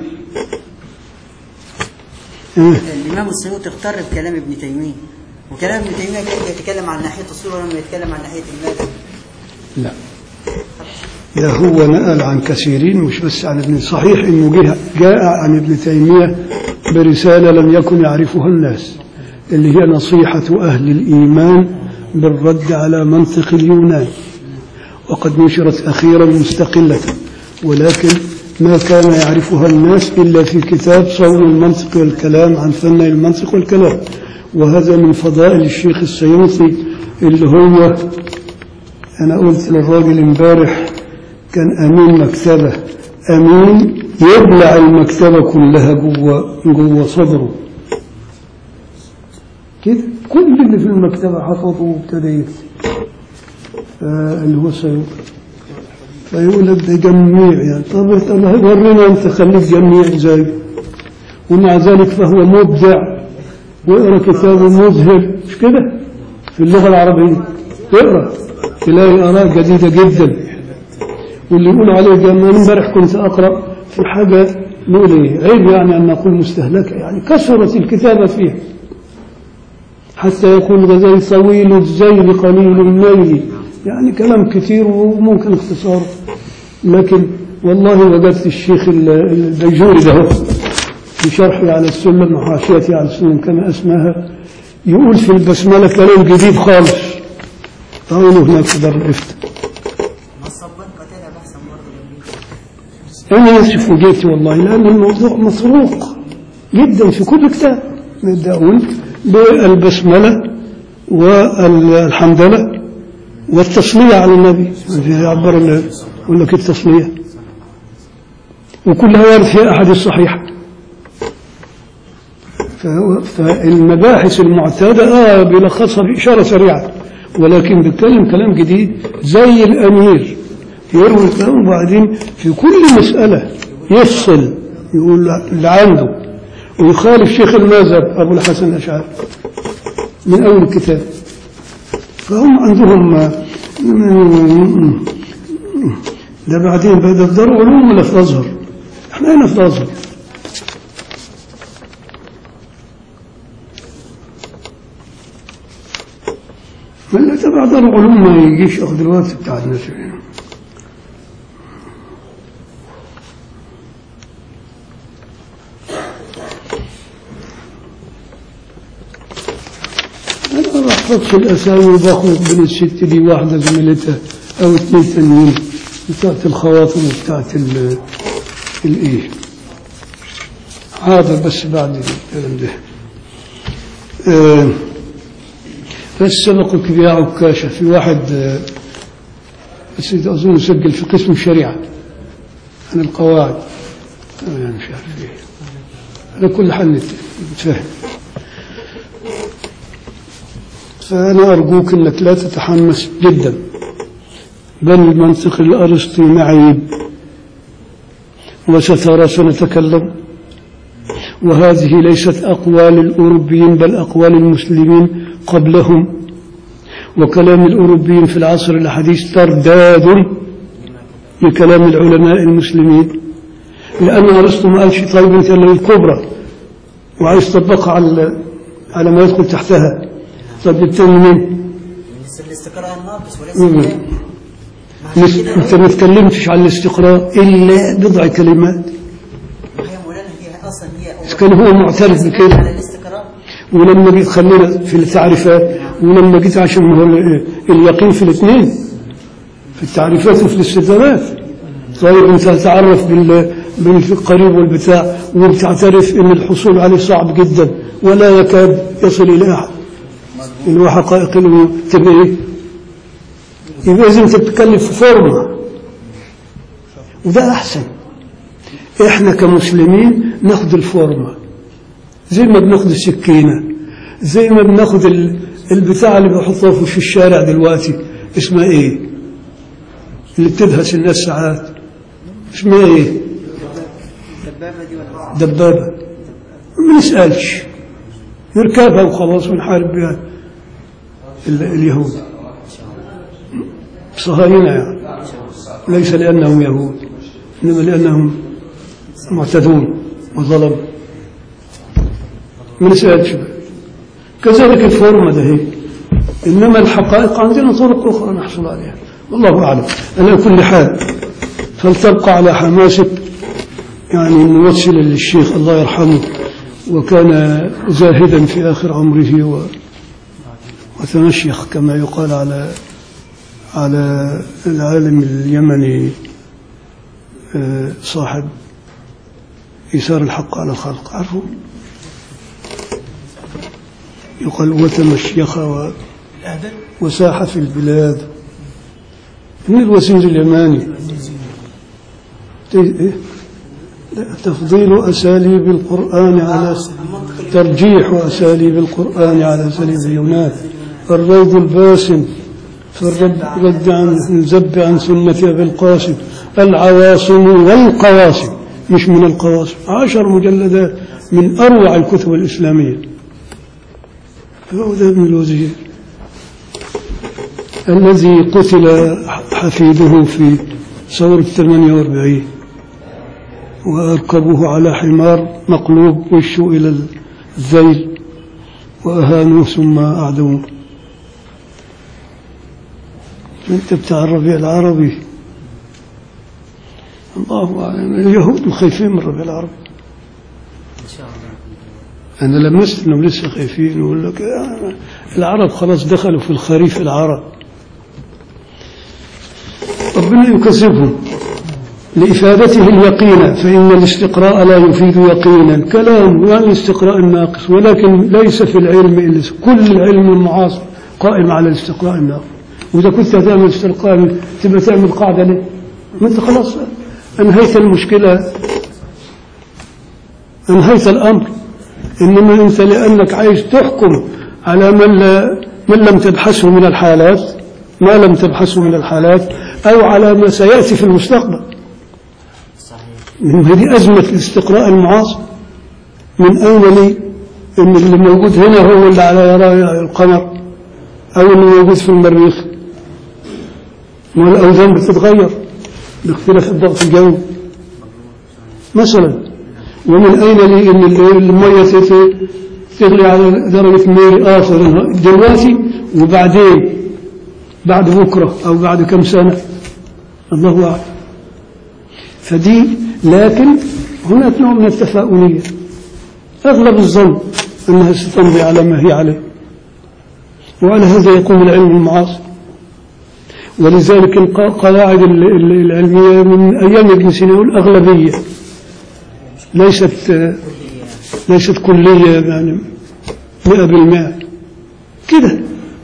إيه. الإمام السيوطي اختار بكلام ابن تيمية وكلام ابن تيمية كان يتكلم عن ناحية الصورة ولما يتكلم عن ناحية المادة لا ده هو نقل عن كثيرين مش بس عن ابن صحيح انه جه جاء عن ابن تيميه برساله لم يكن يعرفها الناس اللي هي نصيحه اهل الايمان بالرد على منطق اليونان وقد نشرت اخيرا مستقله ولكن ما كان يعرفها الناس الا في كتاب صون المنطق والكلام عن فن المنطق والكلام وهذا من فضائل الشيخ السيوطي اللي هو أنا قلت للراجل امبارح كان أمين مكتبة أمين يبلع المكتبة كلها جوه جوه صدره كده كل اللي في المكتبة حفظه وابتدى يكتب آه، اللي هو سيوطي فيقول لك ده جميع يعني طب انت ورينا انت خليك جميع زي ومع ذلك فهو مبدع واقرا كتابه مذهل مش كده في اللغة العربية اقرا تلاقي آراء جديدة جدا واللي يقول عليه جمال امبارح كنت أقرأ في حاجة نقول إيه عيب يعني أن نقول مستهلكة يعني كثرت الكتابة فيها حتى يقول غزالي طويل الزيل قليل الميل يعني كلام كثير وممكن اختصاره لكن والله وجدت الشيخ ال- البيجوري ده هو في شرحه على السلم وحاشيته على السلم كما اسمها يقول في البسملة كلام جديد خالص قالوا هناك في دار الافتاء ما الصبان قتلها بحثا برضه أنا آسف وجيت والله لأن الموضوع مطروق جدا في كل كتاب يبدأون بالبسملة والحمدلة والتصلية على النبي يعبر ال- يقول لك التصلية وكلها وارد في أحد الصحيح فهو- فالمباحث المعتادة آه بيلخصها بإشارة سريعة ولكن بيتكلم كلام جديد زي الأمير يروي الكلام وبعدين في كل مسألة يفصل يقول اللي عنده ويخالف شيخ المذهب أبو الحسن الأشعري من أول الكتاب فهم عندهم ده بعدين بدأ في دار علوم ولا في أزهر احنا هنا في أزهر ولا تبع دار العلوم ما يجيش ياخذ الوقت بتاع الناس يعني. أنا ما أحفظش الأسامي وباخذ من الست دي واحدة زميلتها أو اثنين ثانيين بتاعت الخواطر وبتاعت ال الإيه هذا بس بعد الكلام ده آه بس سبقك بها عكاشة في واحد آه، بس أظن سجل في قسم الشريعة عن القواعد أنا مش عارف إيه على كل حال نت- نتفاهم فأنا أرجوك أنك لا تتحمس جدا بل المنطق الأرسطي معيب وسترى سنتكلم وهذه ليست أقوال الأوروبيين بل أقوال المسلمين قبلهم وكلام الأوروبيين في العصر الحديث ترداد لكلام العلماء المسلمين لأن أرسطو ما قالش طيب أنت اللي الكبرى وعايز تطبقها على على ما يدخل تحتها طب التاني مين؟ بس الاستقراء الناقص وليس مم. الكامل ما عشان مش- كده أنت ما تكلمتش عن الاستقراء إلا بضع كلمات هي مولانا هي اصلا هي أول- كان هو معترف بكده. على الاستقراء ولما جيت خلينا في التعريفات ولما جيت عشان هو ال- اليقين في الاثنين في التعريفات وفي الاستدلالات طيب انت تتعرف بال بالقريب والبتاع وبتعترف ان الحصول عليه صعب جدا ولا يكاد يصل الى احد اللي هو حقائق الأمور تبقى إيه؟ يبقى إذا أنت بتتكلم في فورمة وده أحسن إحنا كمسلمين ناخد الفورمة زي ما بناخد السكينة زي ما بناخد ال- البتاع اللي بيحطوها في- في الشارع دلوقتي اسمها إيه؟ اللي بتدهس الناس ساعات اسمها إيه؟ الدبابة دي ولا دبابة ما نسألش نركبها وخلاص ونحارب بها ال- اليهود صهاينة يعني ليس لأنهم يهود إنما لأنهم معتدون وظلموا ما نسألش بقى. كذلك الفورمة ده هي إنما الحقائق عندنا طرق أخرى نحصل عليها والله أعلم على كل حال فلتبقى على حماسك يعني نوصل للشيخ الله يرحمه وكان زاهدا في آخر عمره و وتمشيخ كما يقال على على العالم اليمني آه، صاحب إيثار الحق على الخلق عارفه يقال وتمشيخ و- الأهداف وساح في البلاد من الوزير اليماني ت- إيه؟ لا، تفضيل أساليب القرآن على ترجيح أساليب القرآن على أساليب اليونان الروض الباسم في الرد رد عن الزب عن سنة أبي القاسم العواصم والقواسم مش من القواسم عشر مجلدات من أروع الكتب الإسلامية هو ده ابن الوزير الذي قتل حفيده في ثورة 48 وأركبوه على حمار مقلوب وشه إلى الذيل وأهانوه ثم أعدموه أنت بتاع الربيع العربي الله أعلم اليهود خايفين من الربيع العربي إن شاء الله أنا لمست إنهم لسه خايفين ويقول لك آه، العرب خلاص دخلوا في الخريف العرب ربنا يكذبهم لإفادته اليقين فإن الاستقراء لا يفيد يقينا كلام يعني الاستقراء الناقص ولكن ليس في العلم إلا كل العلم المعاصر قائم على الاستقراء الناقص وإذا كنت هتعمل استقراء تبقى تعمل قاعدة ليه؟ ما أنت خلاص أنهيت المشكلة أنهيت الأمر إنما أنت لأنك عايز تحكم على من, لا من لم تبحثه من الحالات ما لم تبحثه من الحالات أو على ما سيأتي في المستقبل صحيح هذه أزمة الاستقراء المعاصر من أين لي إن اللي موجود هنا هو اللي على يرى القمر أو اللي موجود في المريخ والأوزان بتتغير باختلاف الضغط الجوي مثلا ومن أين لي إن ال- المية تت- تغلي على درجة ميل آخر دلوقتي وبعدين بعد بكرة أو بعد كم سنة الله أعلم فدي لكن هناك نوع من التفاؤلية أغلب الظن أنها ستمضي على ما هي عليه وعلى هذا يقوم العلم المعاصر ولذلك القواعد ال- ال- العلمية من أيام ابن سينا الأغلبية ليست ليست كلية يعني مئة بالمئة كده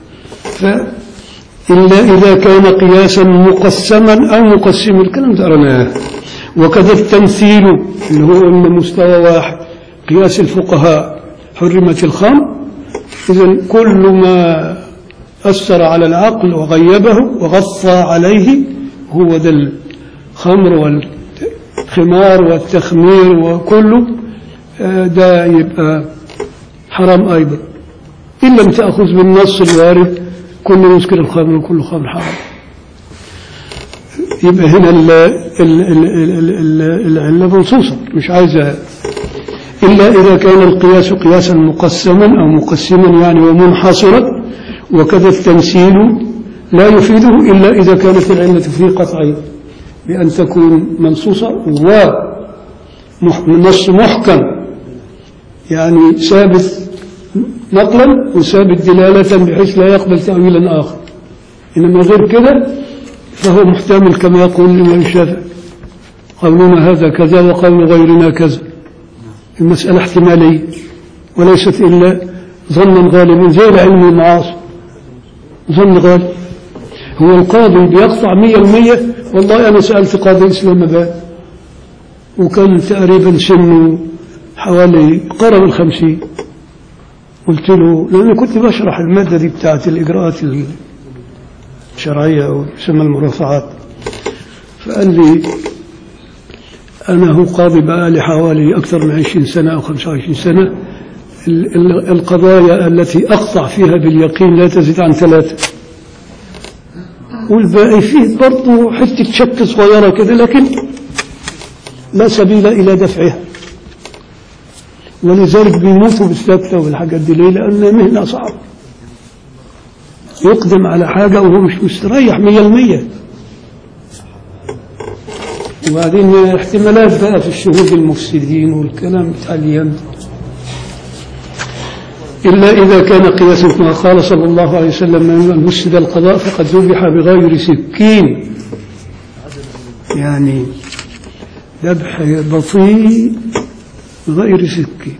فإلا إذا كان قياسا مقسما أو مقسما الكلام ده قرناه وكذا التمثيل اللي هو من مستوى واحد قياس الفقهاء حرمت الخمر إذا كل ما أثر على العقل وغيبه وغطى عليه هو ده الخمر والخمار والتخمير وكله آه، ده يبقى حرام أيضا إن لم تأخذ بالنص الوارد كل مسكر الخمر وكل خمر حرام يبقى هنا ال- ال- ال- ال- ال- العلة منصوصة مش عايزة إلا إذا كان القياس قياسا مقسما أو مقسما يعني ومنحصرا وكذا التمثيل لا يفيده إلا إذا كانت العلة فيه قطعية بأن تكون منصوصة ونص محكم يعني ثابت نقلا وثابت دلالة بحيث لا يقبل تأويلا آخر إنما غير كده فهو محتمل كما يقول الإمام الشافعي قولنا هذا كذا وقول غيرنا كذا المسألة احتمالية وليست إلا ظنا غالبا زي العلم المعاصي ظن غالب هو القاضي بيقطع مية المية والله أنا سألت قاضي إسلام آباد وكان تقريبا سنه حوالي قرب الخمسين قلت له لأني كنت بشرح المادة دي بتاعت الإجراءات الشرعية أو يسمى المرافعات فقال لي أنا هو قاضي بقى لي حوالي أكثر من 20 سنة أو 25 سنة ال- ال- القضايا التي أقطع فيها باليقين لا تزيد عن ثلاثة والباقي فيه برضه حتة شك صغيرة كده لكن لا سبيل إلى دفعها ولذلك بيموتوا بالسكتة والحاجات دي ليه؟ لأن مهنة صعبة يقدم على حاجة وهو مش مستريح مية المية وبعدين احتمالات بقى في الشهود المفسدين والكلام بتاع اليمن إلا إذا كان قياس كما قال صلى الله عليه وسلم من مسد القضاء فقد ذبح بغير سكين يعني ذبح بطيء بغير سكين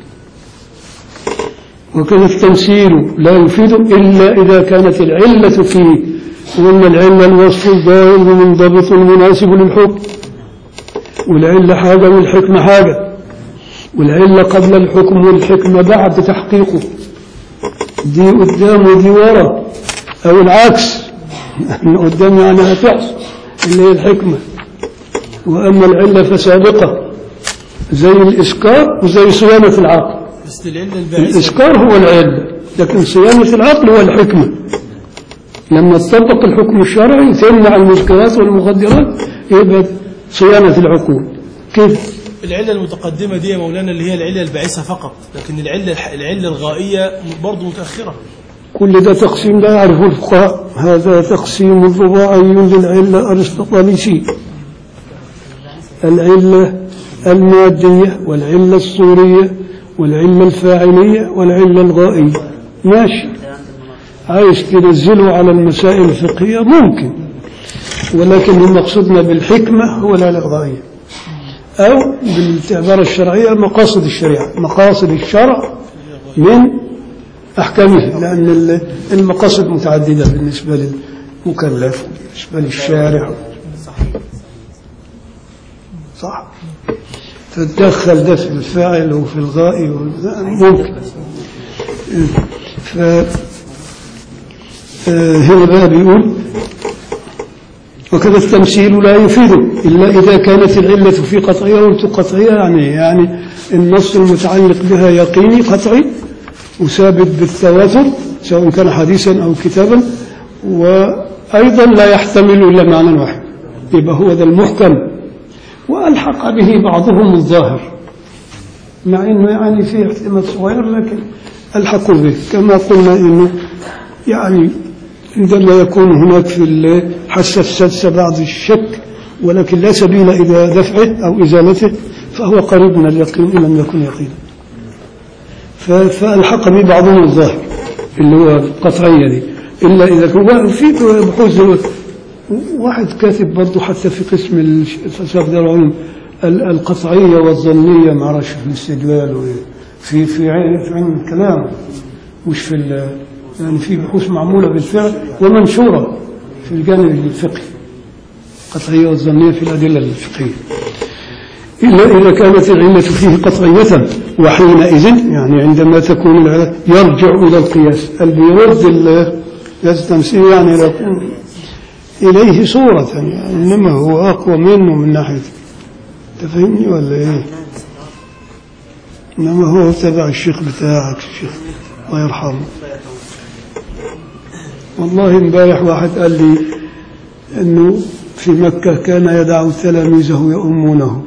وكان التمثيل لا يفيد إلا إذا كانت العلة فيه وأن العلة الوصف الظاهر منضبط مناسب للحكم والعلة حاجة والحكمة حاجة والعلة قبل الحكم والحكمة بعد تحقيقه دي قدام ودي ورا أو العكس إن قدام يعني هتحصل اللي هي الحكمة وأما العلة فسابقة زي الإسكار وزي صيانة العقل بس العلة الباعثة الإسكار هو العلة لكن صيانة العقل هو الحكمة لما تطبق الحكم الشرعي تمنع المسكرات والمخدرات يبقى صيانة العقول كيف العلة المتقدمة دي يا مولانا اللي هي العلة الباعثة فقط لكن العلة العلة الغائية برضه متأخرة كل ده تقسيم لا يعرفه الفقهاء هذا تقسيم رباعي للعلة أرسطوطاليسي العلة المادية والعلة الصورية والعلة الفاعلية والعلة الغائية ماشي عايز تنزله على المسائل الفقهية ممكن ولكن المقصودنا بالحكمة هو العلة الغائية أو بالعبارة الشرعية مقاصد الشريعة مقاصد الشرع من أحكامه لأن ال- المقاصد متعددة بالنسبة للمكلف بالنسبة للشارع صح فتدخل ده في الفاعل وفي الغائي وال- ممكن ف آه، هنا بقى بيقول وكذا التمثيل لا يفيد إلا إذا كانت العلة في قطعية قلت قطعية يعني يعني النص المتعلق بها يقيني قطعي وثابت بالتواتر سواء كان حديثا أو كتابا وأيضا لا يحتمل إلا معنى واحد يبقى هو ذا المحكم وألحق به بعضهم الظاهر مع أنه يعني فيه احتمال صغير لكن ألحقوا به كما قلنا أنه يعني عندما يكون هناك في الحاسة السادسة بعض الشك ولكن لا سبيل إلى دفعه أو إزالته فهو قريب من اليقين إن لم يكن يقينا ف- فألحق به بعضهم الظاهر اللي هو القطعية دي إلا إذا كان في بحوث واحد كاتب برضه حتى في قسم الش- الفلسفة ده العلوم ال- القطعية والظنية ما اعرفش في الاستدلال و- في في عين في علم الكلام مش في ال- يعني في بحوث معمولة بالفعل ومنشورة في الجانب الفقهي القطعية والظنية في الأدلة الفقهية إلا إذا كانت العلة فيه قطعية وحينئذ يعني عندما تكون العلة يرجع إلى القياس اللي يرد القياس التمثيل يعني يكون إليه صورة يعني إنما هو أقوى منه من ناحية تفهمني ولا إيه إنما هو تبع الشيخ بتاعك الشيخ الله يرحمه والله امبارح واحد قال لي انه في مكة كان يدع تلاميذه يؤمونه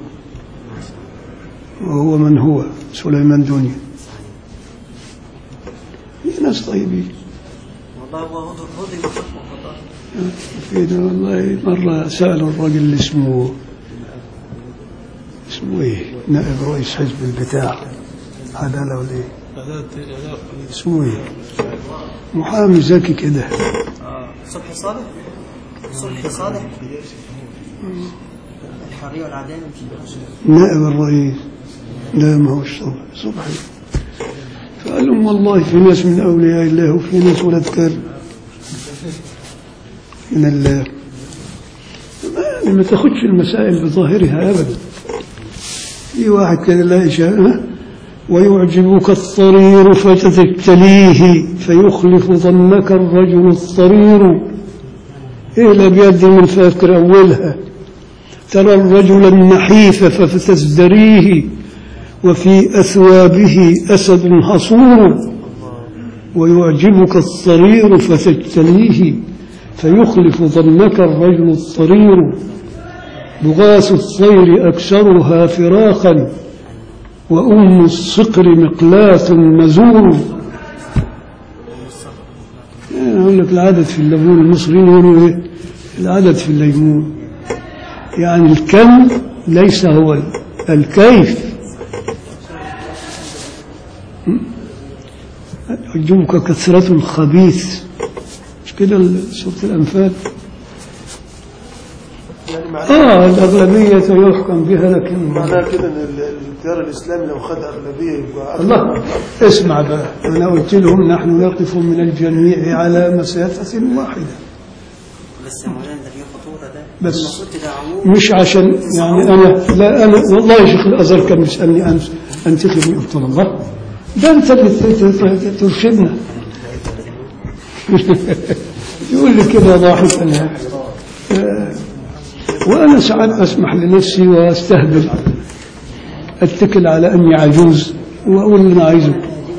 وهو من هو سليمان دنيا ناس طيبين والله هو هضم حكم خطأ في والله مرة سألوا الراجل اللي اسمه اسمه ايه نائب رئيس حزب البتاع عدالة ولا ايه اسمه ايه محامي ذكي كده صبحي صالح صبحي صالح الحرية والعدالة مش نائب الرئيس لا ما هوش صبحي صبحي قال لهم والله في ناس من أولياء الله وفي ناس ولد كلب من الله ما- ما تاخدش المسائل بظاهرها أبدا في واحد كده لا يشاء ويعجبك الصرير فتبتليه فيخلف ظنك الرجل الصرير إيه لا بيد من فاكر أولها ترى الرجل النحيف فتزدريه وفي أثوابه أسد حصور ويعجبك الصرير فتجتنيه فيخلف ظنك الرجل الصرير بغاث الطير أكثرها فراخا وأم الصقر مقلاة مزور يعني أقول لك العدد في الليمون المصريين يقولوا إيه العدد في الليمون يعني الكم ليس هو ال- الكيف يعجبك كثرة الخبيث مش كده ال- سورة الأنفال يعني معناه آه الأغلبية يحكم بها لكن معناه كده ان ال- التيار الاسلامي لو خد اغلبيه يبقى الله اسمع بقى أنا قلت لهم نحن نقف من الجميع على مسافة واحدة بس يا مولانا ده فيه خطوره ده بس. المفروض كده عموم مش عشان يعني أنا لا أنا والله يا شيخ الأزهر كان بيسألني أن- أنتخب قلت له الله ده أنت اللي ت- ت- ت- ترشدنا يقول لي كده ضاحكا آه، وأنا ساعات أسمح لنفسي وأستهبل أتكل على أني عجوز وأقول اللي أنا عايزه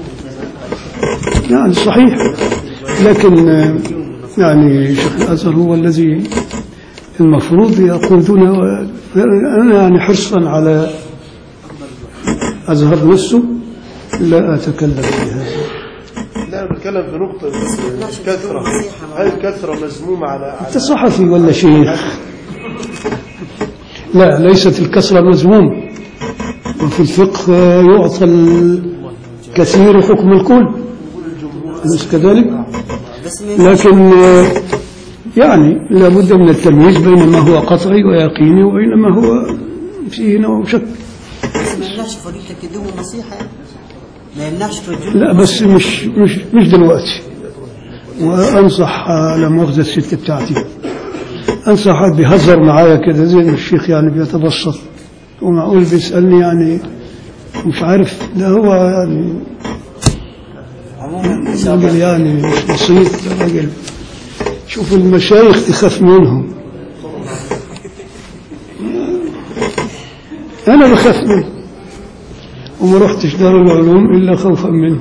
يعني صحيح لكن آه، يعني شيخ الأزهر هو الذي المفروض يقودنا و- أنا يعني حرصا على أزهر نفسه لا أتكلم في هذا لا انا بتكلم في نقطه الكثره هل الكثره مذمومه على على أنت صحفي ولا شيخ لا ليست الكسرة مذمومة وفي الفقه يعطى الكثير حكم الكل أليس كذلك؟ بس ما ينفعش لكن آه، يعني لابد من التمييز بين ما هو قطعي ويقيني وبين ما هو فيه نوع شك بس ما يمنعش فضيلتك تديهم النصيحه يعني ما يمنعش توجههم لا بس مش مش مش دلوقتي وانصح آه، لا مؤاخذة الست بتاعتي انصح حد بيهزر معايا كده زي ما الشيخ يعني بيتبسط ومعقول بيسالني يعني مش عارف ده هو يعني عموما راجل يعني مش بسيط ده راجل شوف المشايخ تخاف منهم انا بخاف منه وما رحتش دار العلوم الا خوفا منه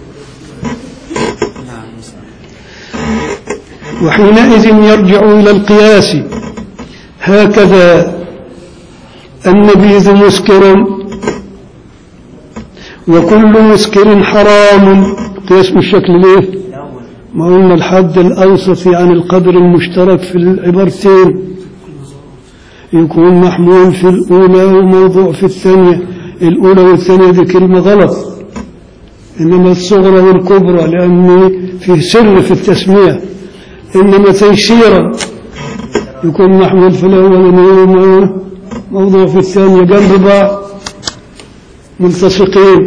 وحينئذ يرجع إلى القياس هكذا النبيذ مسكر وكل مسكر حرام قياس بالشكل ليه الاول ما قلنا الحد الأوسط عن القدر المشترك في العبارتين يكون محمول في الأولى وموضوع في الثانية الأولى والثانية دي كلمة غلط إنما الصغرى والكبرى لأن فيه سر في التسمية إنما تيسيرا يكون محمول في الأول وموضوع في الثانية جنب بعض ملتصقين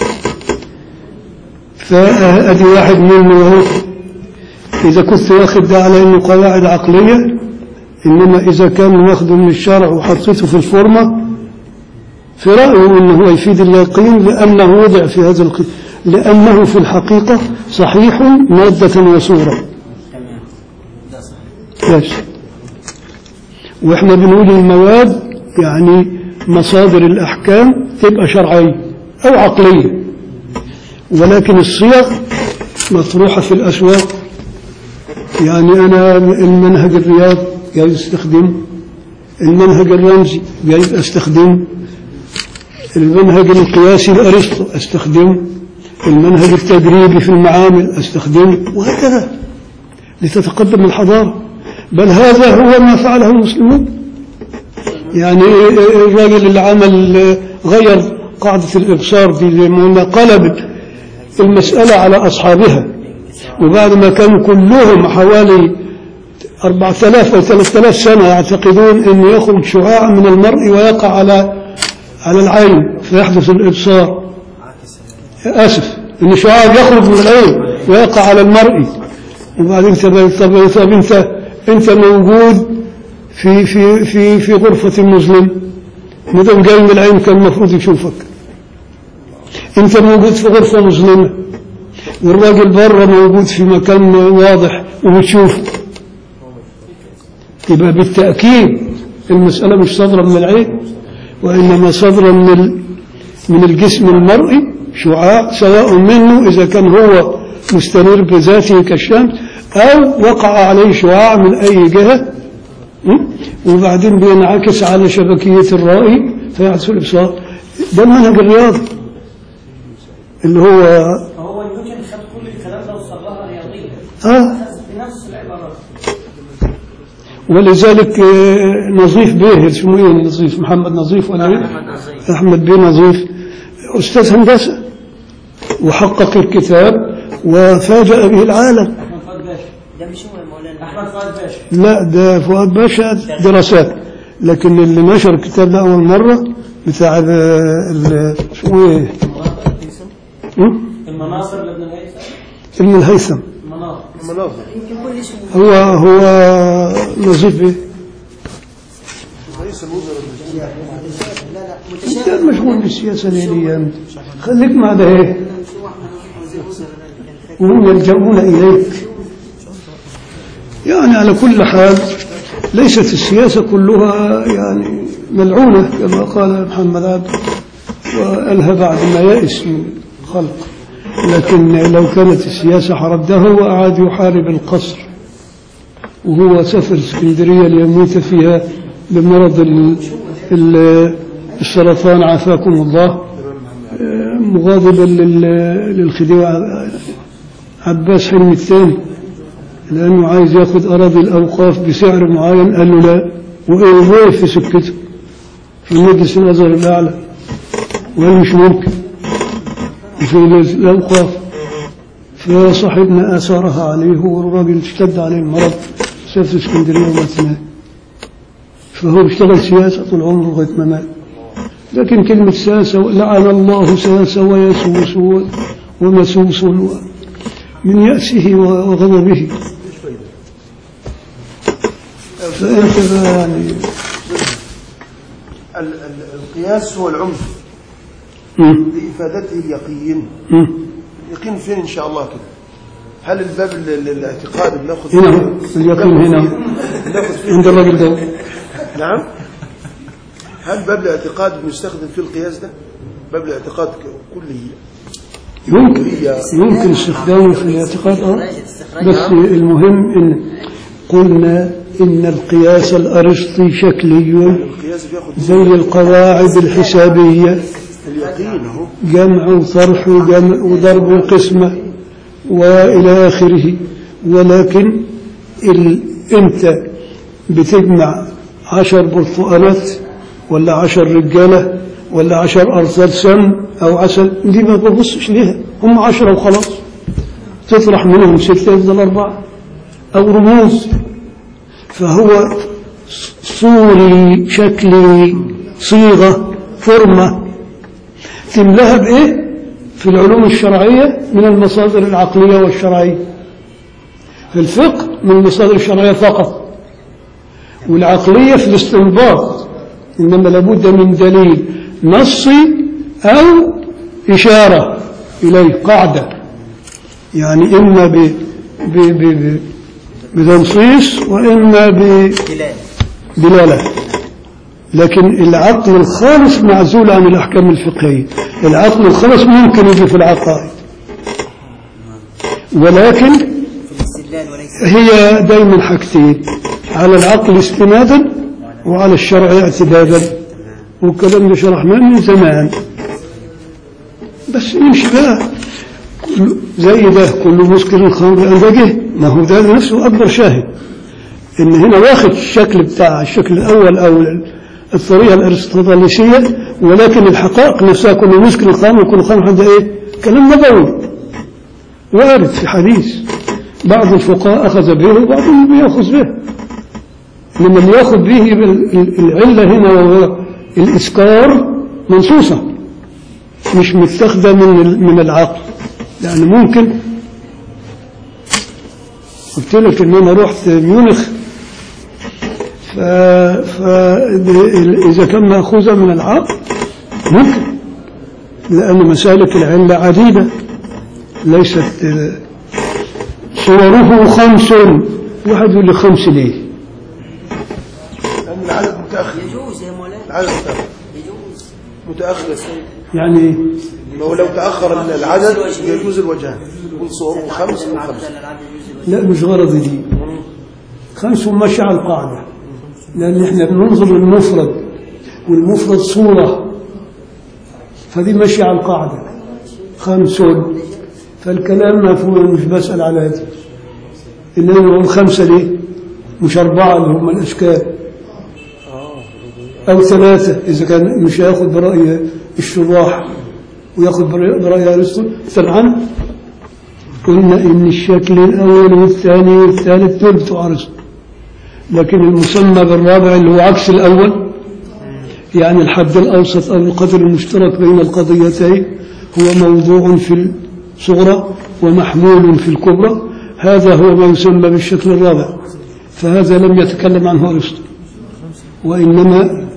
فأدي واحد منه اهو إذا كنت واخد ده على إنه قواعد عقلية إنما إذا كان واخده من الشرع وحطيته في الفورمة في رأيه إنه هو يفيد اليقين لأنه وضع في هذا القسم لأنه في الحقيقة صحيح مادة وصورة تمام ده صحيح بس وإحنا بنقول المواد يعني مصادر الأحكام تبقى شرعية أو عقلية ولكن الصيغ مطروحة في الأسواق يعني أنا المنهج الرياض جاي استخدمه المنهج الرمزي جاي استخدمه المنهج القياسي لأرسطو استخدمه المنهج التجريبي في المعامل استخدمه وهكذا لتتقدم الحضارة بل هذا هو ما فعله المسلمون يعني الراجل اللي عمل غير قاعدة الإبصار دي زي ما قلنا قلب المسألة على أصحابها وبعد ما كانوا كلهم حوالي 4000 أو 3000 سنة يعتقدون أن يخرج شعاع من المرء ويقع على على العين فيحدث الإبصار آسف ان شعاع يخرج من العين ويقع على المرء وبعدين طب طب طب انت انت موجود في في في في غرفة مظلم ما دام جاي من العين كان المفروض يشوفك انت موجود في غرفة مظلمة والراجل بره موجود في مكان واضح وبتشوفه يبقى بالتأكيد المسألة مش صادرة من العين وإنما صادرة من ال- من الجسم المرئي شعاع سواء منه إذا كان هو مستنير بذاته كالشمس أو وقع عليه شعاع من أي جهة م? وبعدين بينعكس على شبكية الرأي فيحدث الإبصار ده المنهج الرياضي اللي هو فهو نيوتن خد كل الكلام ده وصلها رياضيا آه بنفس العبارات ولذلك آه، نظيف بيه اسمه ايه نظيف محمد نظيف ولا ايه؟ احمد بيه نظيف استاذ هندسه وحقق الكتاب وفاجأ به العالم احمد فؤاد باشا ده مش هو يا مولانا احمد فؤاد باشا لا ده فؤاد باشا دراسات لكن اللي نشر الكتاب ده اول مره بتاع ال- ال- اسمه ايه؟ م? المناصر لابن الهيثم ابن الهيثم المناصر المناظر يمكن كل اسمه هو هو نظيف بيه رئيس الوزراء لا لا انت متشابه مشغول بالسياسه ليه انت خليك مع ده ايه مش هو احمد وزير الوزراء اللي كان فاكر وهم يلجؤون إليك يعني على كل حال ليست السياسة كلها يعني ملعونة كما قال محمد عبد وقالها بعد ما يئس من الخلق لكن لو كانت السياسة حرده وأعاد يحارب القصر وهو سافر اسكندرية ليموت فيها بمرض ال- ال- السرطان عافاكم الله آه، مغاضبا لل- للخديوي عباس حلمي الثاني لأنه عايز ياخد أراضي الأوقاف بسعر معين قال له لا وإيه وقف في سكته في مجلس الأزهر الأعلى وقال مش ممكن في الأوقاف فصاحبنا آثارها عليه والراجل اشتد عليه المرض سافر اسكندرية ومات هناك فهو اشتغل سياسة طول عمره لغاية ما مات لكن كلمة ساسة لعن الله ساسة ويسوس و- ومسوس و- من يأسه وغضبه فأنت بقى يعني ال- ال- القياس هو العمد مم. لإفادته اليقين مم. اليقين فين إن شاء الله كده هل الباب ال- ال- الاعتقاد بناخذ هنا فيه- هو، اليقين هنا هو. بناخذ فيه عند الراجل ده نعم هل باب الاعتقاد بنستخدم فيه القياس ده باب الاعتقاد ك- كله يمكن يمكن استخدامه في الاعتقاد اه بس المهم ان قلنا ان القياس الارسطي شكلي القياس بياخد زي القواعد الحسابيه اليقين اهو جمع وطرح وجمع وضرب وقسمة وإلى آخره ولكن ال... أنت بتجمع عشر برتقالات ولا عشر رجالة ولا عشر أرسال سم أو عسل دي ما ببصش ليها هم عشرة وخلاص تطرح منهم ستة يفضل أربعة أو رموز فهو صوري شكلي صيغة فورمة تملاها بإيه؟ في العلوم الشرعية من المصادر العقلية والشرعية في الفقه من المصادر الشرعية فقط والعقلية في الاستنباط إنما لابد من دليل نصي أو إشارة إليه قاعدة يعني إما ب ب ب ب بتنصيص وإما ب دلال دلالة لكن العقل الخالص معزول عن الأحكام الفقهية العقل الخالص ممكن يجي في العقائد ولكن في الاستدلال وليس هي دايما حاجتين على العقل استنادا وعلى الشرع اعتدادا والكلام ده شرحناه من زمان بس نمشي بقى كل- زي ده كل مسكر خمر أنزجه ما هو ده نفسه أكبر شاهد إن هنا واخد الشكل بتاع الشكل الأول أو الطريقة الأرسطوطاليسية ولكن الحقائق نفسها كل مسكر خمر وكل خمر ده إيه؟ كلام نبوي وارد في حديث بعض الفقهاء أخذ به وبعضهم بيأخذ به لما اللي يأخذ به بال- العلة هنا وهو الإسكار منصوصة مش متاخدة من ال- من العقل يعني ممكن قلت لك ان انا رحت ميونخ ف... ف... اذا كان ماخوذا من العقل ممكن لان مسالك العله عديده ليست آه، صوره خمس واحد يقول لي خمس ليه لأن العدد متأخر يجوز يا مولانا العدد متأخر يجوز متأخر يعني إيه؟ ما هو لو تأخر العدد يجوز الوجهان يكون صوره خمس أو خمس لا مش غرضي دي خمس ماشي على القاعدة لأن احنا بننظر للمفرد والمفرد صورة فدي ماشية على القاعدة خمس فالكلام مفهوم مش بسأل على هذا إنما هم خمسة ليه مش أربعة اللي هم الأشكال أو ثلاثة إذا كان مش هياخد برأي الشراح وياخد برأي برأي أرسطو طبعا قلنا إن الشكل الأول والثاني والثالث دول بتوع أرسطو لكن المسمى بالرابع اللي هو عكس الأول يعني الحد الأوسط أو القدر المشترك بين القضيتين هو موضوع في الصغرى ومحمول في الكبرى هذا هو ما يسمى بالشكل الرابع فهذا لم يتكلم عنه أرسطو وإنما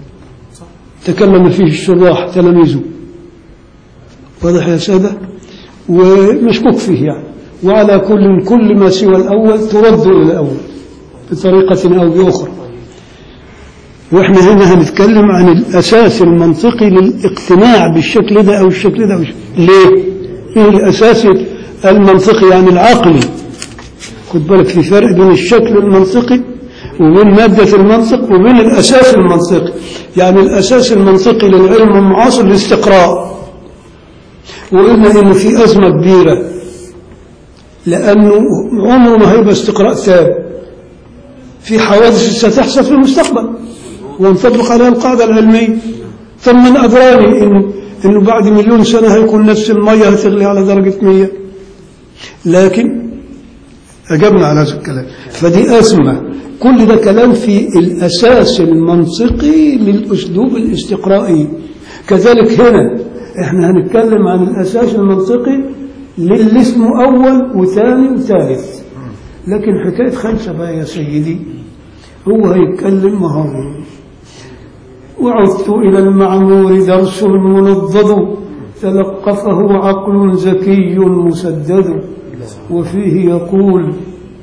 تكلم فيه الشراح تلاميذه واضح يا سادة ومشكوك فيه يعني وعلى كل كل ما سوى الأول ترد إلى الأول بطريقة أو بأخرى واحنا هنا هنتكلم عن الأساس المنطقي للاقتناع بالشكل ده أو الشكل ده أو الشكل. ليه؟ إيه الأساس المنطقي يعني العقلي خد بالك في فرق بين الشكل المنطقي وبين مادة المنطق وبين الأساس المنطقي يعني الأساس المنطقي للعلم المعاصر الاستقراء وقلنا إن في أزمة كبيرة لأنه عمره ما هيبقى استقراء تام في حوادث ستحصل في المستقبل وانطبق عليها القاعدة العلمية ثم من أدراني إنه, إنه بعد مليون سنة هيكون نفس المية هتغلي على درجة مية لكن أجبنا على هذا الكلام فدي أزمة كل ده كلام في الأساس المنطقي للأسلوب الاستقرائي كذلك هنا احنا هنتكلم عن الأساس المنطقي للي اسمه أول وثاني وثالث لكن حكاية خمسة بقى يا سيدي هو هيتكلم مهار وعدت إلى المعمور درس منضد تلقفه عقل ذكي مسدد وفيه يقول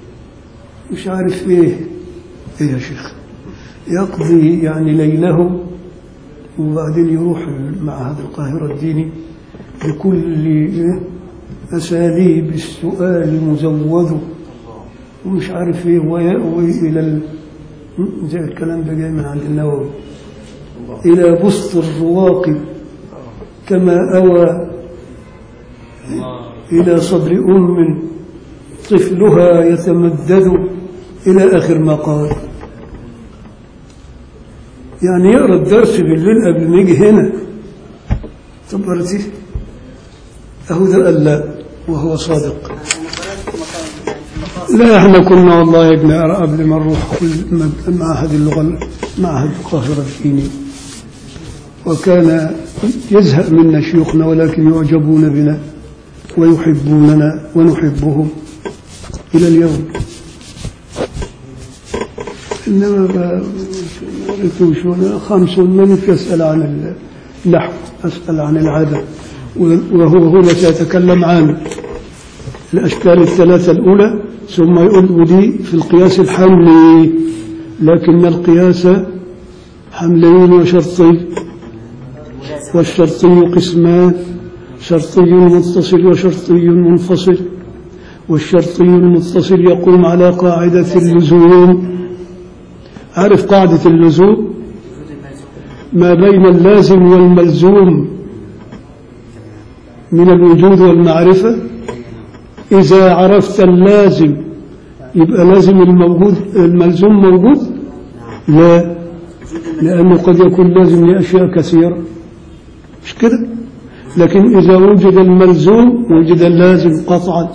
مش عارف ايه ايه يا شيخ يقضي يعني ليله وبعدين يروح معهد القاهرة الديني بكل إيه؟ أساليب السؤال مزود ومش عارف ايه ويأوي إلى ال... زي الكلام ده جاي من عند النووي إلى بسط الرواق كما أوى إلى صدر أم طفلها يتمدد إلى آخر ما قال يعني يقرأ الدرس بالليل قبل ما يجي هنا طب قرأتيه أهو ده قال لا وهو صادق لا احنا كنا والله بنقرا قبل ما نروح كل معهد اللغه معهد القاهره الديني وكان يزهق منا شيوخنا ولكن يعجبون بنا ويحبوننا ونحبهم الى اليوم انما ما عرفتوش هنا خمس من يسال عن النحو اسال عن العاده وهو هنا سيتكلم عن الأشكال الثلاثة الأولى ثم يقول ودي في القياس الحملي لكن القياس حملين وشرطي والشرطي قسمان شرطي متصل وشرطي منفصل والشرطي المتصل يقوم على قاعدة اللزوم عارف قاعدة اللزوم ما بين اللازم والملزوم من الوجود والمعرفة إذا عرفت اللازم يبقى لازم الموجود الملزوم موجود لا لأنه قد يكون لازم لأشياء كثيرة مش كده لكن إذا وجد الملزوم وجد اللازم قطعا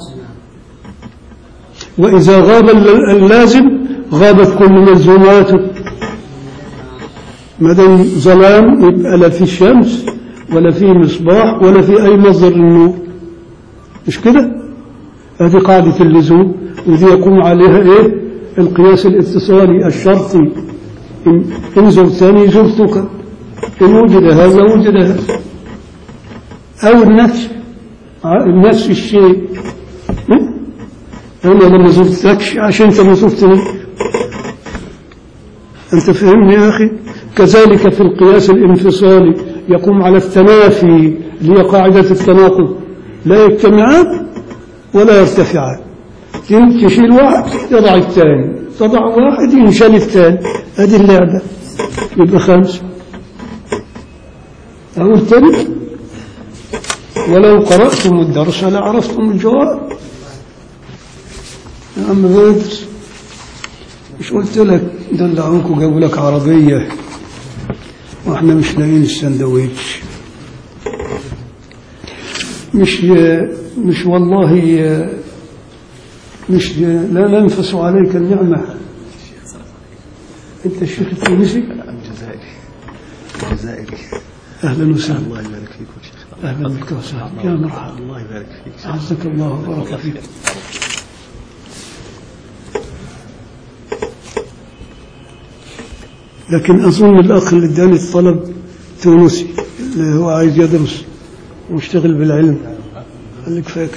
وإذا غاب اللازم غابت كل ملزوماته ما دام ظلام يبقى لا في شمس ولا في مصباح ولا في أي مصدر للنور مش كده هذه قاعدة اللزوم ودي يقوم عليها ايه القياس الاتصالي الشرطي إن, إن زرتني زرتك إن وجد هذا وجد هذا أو النفس نفس الشيء م? أنا لما زرتكش عشان أنت ما زرتني أنت فهمني يا أخي كذلك في القياس الانفصالي يقوم على التنافي اللي هي قاعدة التناقض لا يجتمعان ولا يرتفعان تشيل واحد تضع الثاني تضع واحد ينشل الثاني هذه اللعبة يبقى خمسة أقول تاني ولو قرأتم الدرس لعرفتم الجواب يا عم بدرس مش قلت لك دل عنكم جابوا لك عربية واحنا مش لاقيين السندوتش مش مش والله مش لا ننفس عليك النعمة انت الشيخ التونسي الجزائري الجزائري اهلا وسهلا الله يبارك فيكم شيخ اهلا بك وسهلا يا مرحبا الله يبارك فيك عزك الله وبارك فيك لكن أظن الأخ اللي اداني الطلب تونسي اللي هو عايز يدرس ويشتغل بالعلم خليك فاكر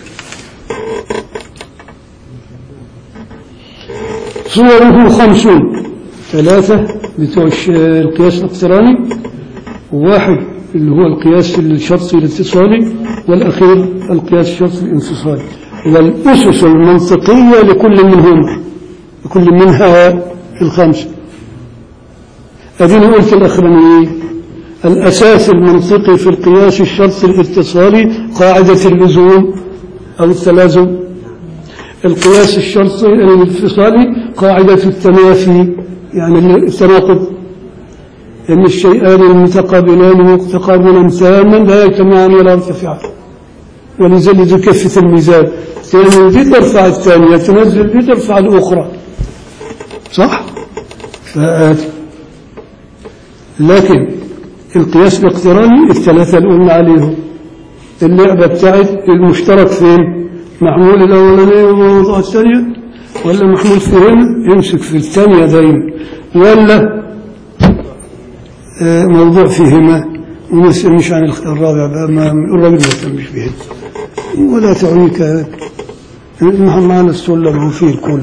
صوره خمسون ثلاثة بتوع الش- القياس الاقتراني وواحد اللي هو القياس الشرطي الاتصالي والأخير القياس الشرطي الانفصالي والأسس المنطقية لكل منهما لكل منها الخمسة أديني قلت الأخرانيين الأساس المنطقي في القياس الشرطي الاتصالي قاعدة اللزوم أو التلازم القياس الشرطي الانفصالي قاعدة التنافي يعني التناقض أن الشيئان المتقابلان متقابلا تاما لا يجتمعان ولا يرتفعان ولذلك ذو كفة الميزان تعمل دي ترفع الثانية تنزل دي ترفع الأخرى صح؟ فآت لكن القياس الاقتراني الثلاثة اللي قلنا عليهم اللعبة بتاعت المشترك فين؟ محمول الأولانية والموضوع الثانية ولا محمول فين؟ يمسك في الثانية دايما ولا آه، موضوع فيهما وما يسألنيش عن الخ- الرابع بقى ما الراجل ما يهتمش به ولا تعيك المهم معنا السلم وفيه الكل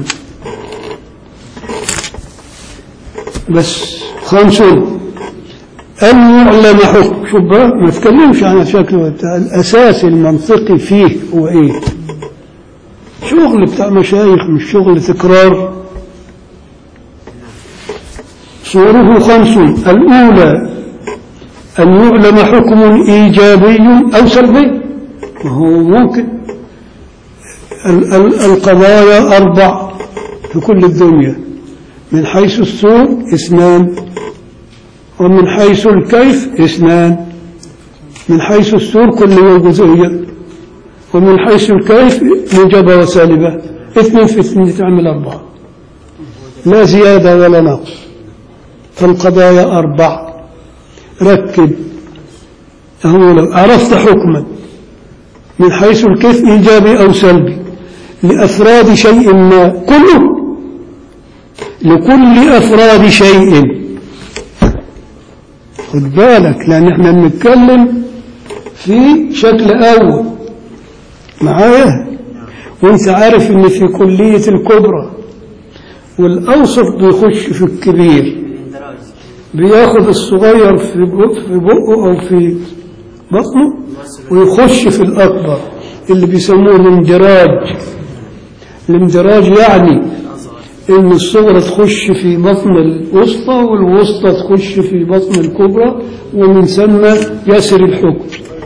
بس خمسون أن يعلم حكم شوف بقى ما تكلمش عن الشكل بتاع الأساس المنطقي فيه هو إيه شغل بتاع مشايخ مش شغل تكرار صوره خمس الأولى أن يعلم حكم إيجابي أو سلبي وهو ممكن ال- ال- القضايا أربع في كل الدنيا من حيث السور اثنان ومن حيث الكيف اثنان من حيث السور كلية جزئية ومن حيث الكيف موجبة وسالبة اثنين في اثنين تعمل أربعة لا زيادة ولا نقص فالقضايا أربع ركب هو لو عرفت حكما من حيث الكيف إيجابي أو سلبي لأفراد شيء ما كله لكل أفراد شيء خد بالك لأن احنا بنتكلم في شكل أول معايا وانت عارف ان في كلية الكبرى والأوسط بيخش في الكبير الاندراج بياخد الصغير في بق- في بقه أو في بطنه ويخش في الأكبر اللي بيسموه الاندراج الاندراج يعني ان الصغرى تخش في بطن الوسطى والوسطى تخش في بطن الكبرى ومن ثم يسر الحكم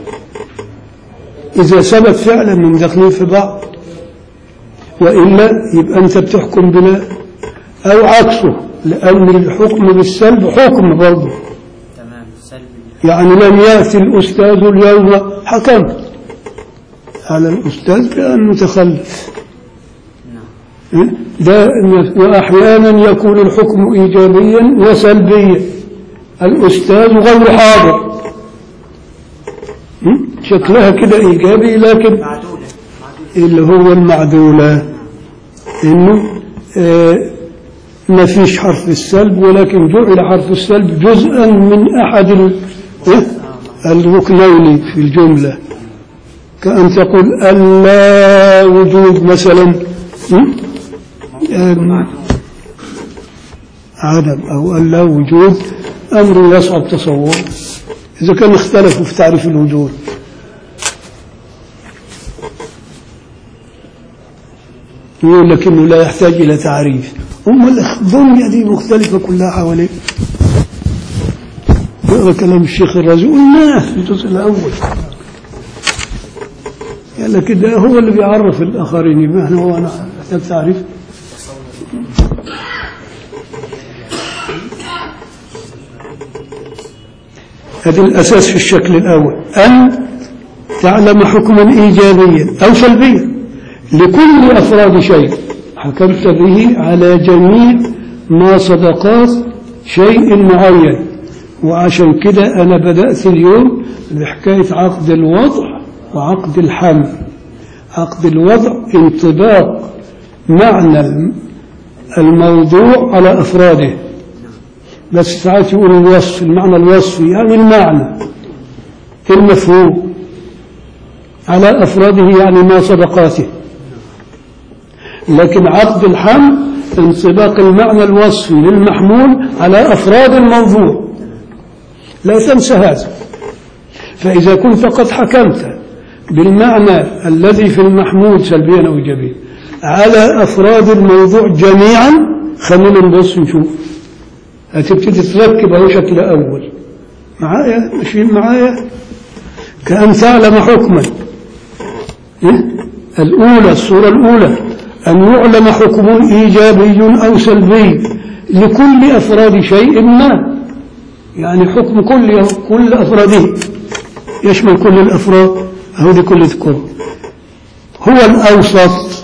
إذا ثبت فعلا من داخلين في بعض وإلا يبقى أنت بتحكم بناء أو عكسه لأن الحكم بالسلب حكم برضه تمام سلبي يعني لم يأتي الأستاذ اليوم حكم على الأستاذ بأنه تخلف نعم ده وأحيانا يكون الحكم إيجابيا وسلبيا الأستاذ غير حاضر م? شكلها كده إيجابي لكن معدولة اللي هو المعدولة إنه آه ما فيش حرف السلب ولكن جعل حرف السلب جزءا من أحد ال- إيه؟ الركنين في الجملة كأن تقول ألا وجود مثلا م? أم، عدم أو ألا وجود أمر يصعب تصوره إذا كان اختلفوا في تعريف الوجود يقول لك انه لا يحتاج الى تعريف هم الدنيا دي مختلفه كلها حواليك اقرا كلام الشيخ الرازي قلناه في الجزء الاول قال لك ده هو اللي بيعرف الاخرين يبقى احنا هو انا محتاج تعريف هذا الاساس في الشكل الاول ان تعلم حكما ايجابيا او سلبيا لكل افراد شيء حكمت به على جميع ما صدقات شيء معين وعشان كده انا بدات اليوم بحكايه عقد الوضع وعقد الحمل عقد الوضع انطباق معنى الم- الموضوع على افراده بس ساعات يقول الوصف المعنى الوصفي يعني المعنى المفهوم على أفراده يعني ما صدقاته لكن عقد الحمل انطباق المعنى الوصفي للمحمول على أفراد الموضوع لا تنسى هذا فإذا كنت قد حكمت بالمعنى الذي في المحمول سلبيا أو إيجابيا على أفراد الموضوع جميعا خلينا نبص نشوف هتبتدي تركب أهو شكل أول معايا ماشيين معايا كأن تعلم حكما إيه؟ الأولى الصورة الأولى أن يعلم حكم إيجابي أو سلبي لكل أفراد شيء ما يعني حكم كل كل أفراده يشمل كل الأفراد أو لكل ذكر هو الأوسط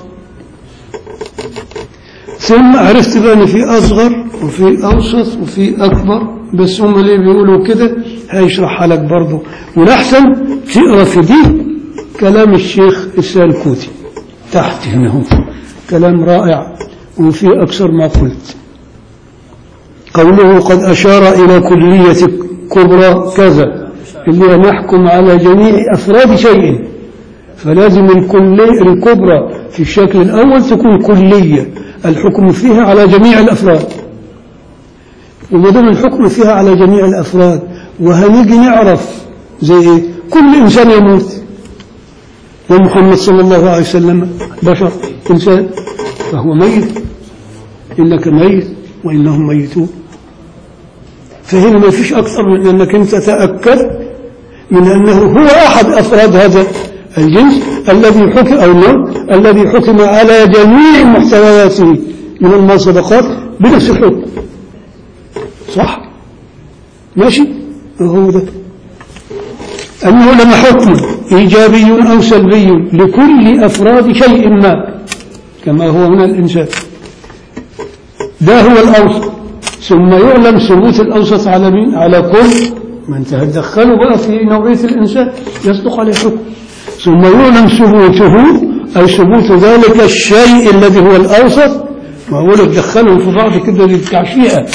ثم عرفت بقى ان في اصغر وفي اوسط وفي اكبر بس هم اللي بيقولوا كده هيشرحها لك برضه والاحسن تقرا في دي كلام الشيخ السالكوتي تحت هنا هو كلام رائع وفي اكثر ما قلت قوله قد اشار الى كليه كبرى كذا اللي هي نحكم على جميع افراد شيء فلازم الكلية الكبرى في الشكل الأول تكون كلية الحكم فيها على جميع الأفراد وما دام الحكم فيها على جميع الأفراد وهنيجي نعرف زي إيه كل إنسان يموت ومحمد صلى الله عليه وسلم بشر إنسان فهو ميت إنك ميت وإنهم ميتون فهنا ما فيش أكثر من أنك أنت تأكد من أنه هو أحد أفراد هذا الجنس الذي حكم أو النوع الذي حكم على جميع محتوياته من المصدقات بنفس الحكم صح ماشي هو ده أنه لما حكم إيجابي أو سلبي لكل أفراد شيء ما كما هو هنا الإنسان ده هو الأوسط ثم يعلم ثبوت الأوسط على مين؟ على كل ما انت هتدخله بقى في نوعية الإنسان يصدق عليه حكم ثم يعلم ثبوته أي ثبوت ذلك الشيء الذي هو الأوسط ما هو لك دخلهم في بعض كده للتعشيئة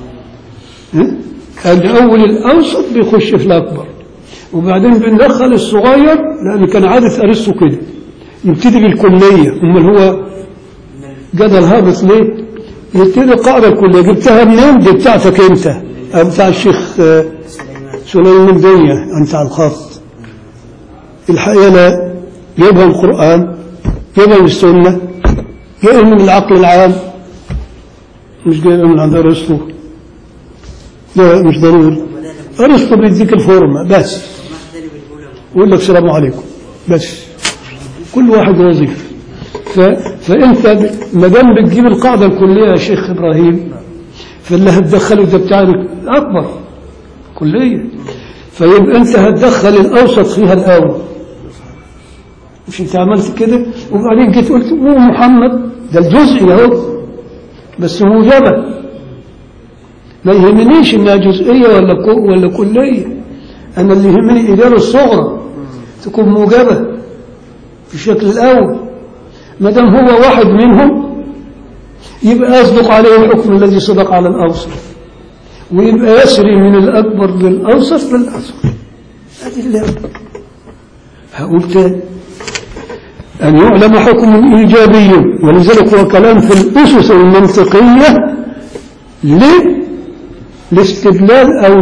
كان أول الأوسط بيخش في الأكبر وبعدين بندخل الصغير لأن كان عادة أرسطو كده يبتدي بالكلية أمال هو جدل هابط ليه؟ يبتدي القاعدة الكلية جبتها منين؟ دي بتاعتك أنت أو بتاع الشيخ آه، سليمان دنيا أنت على الخط الحقيقة لا جايبها من القرآن جايبها من السنة جايبها من العقل العام مش جايبها من عند أرسطو لا مش ضروري أرسطو بيديك الفورمة بس ويقول لك السلام عليكم بس كل واحد وظيفة ف... فأنت ما دام بتجيب القاعدة الكلية يا شيخ إبراهيم فاللي هتدخله ده بتاع أكبر كلية فيبقى أنت هتدخل الأوسط فيها الأول مش أنت عملت كده وبعدين جيت قلت هو محمد ده الجزء اهو بس موجبة ما يهمنيش انها جزئية ولا كو ولا كلية انا اللي يهمني ايجار الصغرى تكون موجبة في الشكل الأول ما دام هو واحد منهم يبقى يصدق عليه الحكم الذي صدق على الأوسط ويبقى يسري من الأكبر للأوسط للأصغر هذه اللعبة هقول تاني أن يعلم حكم إيجابي ولذلك هو كلام في الأسس المنطقية للاستدلال أو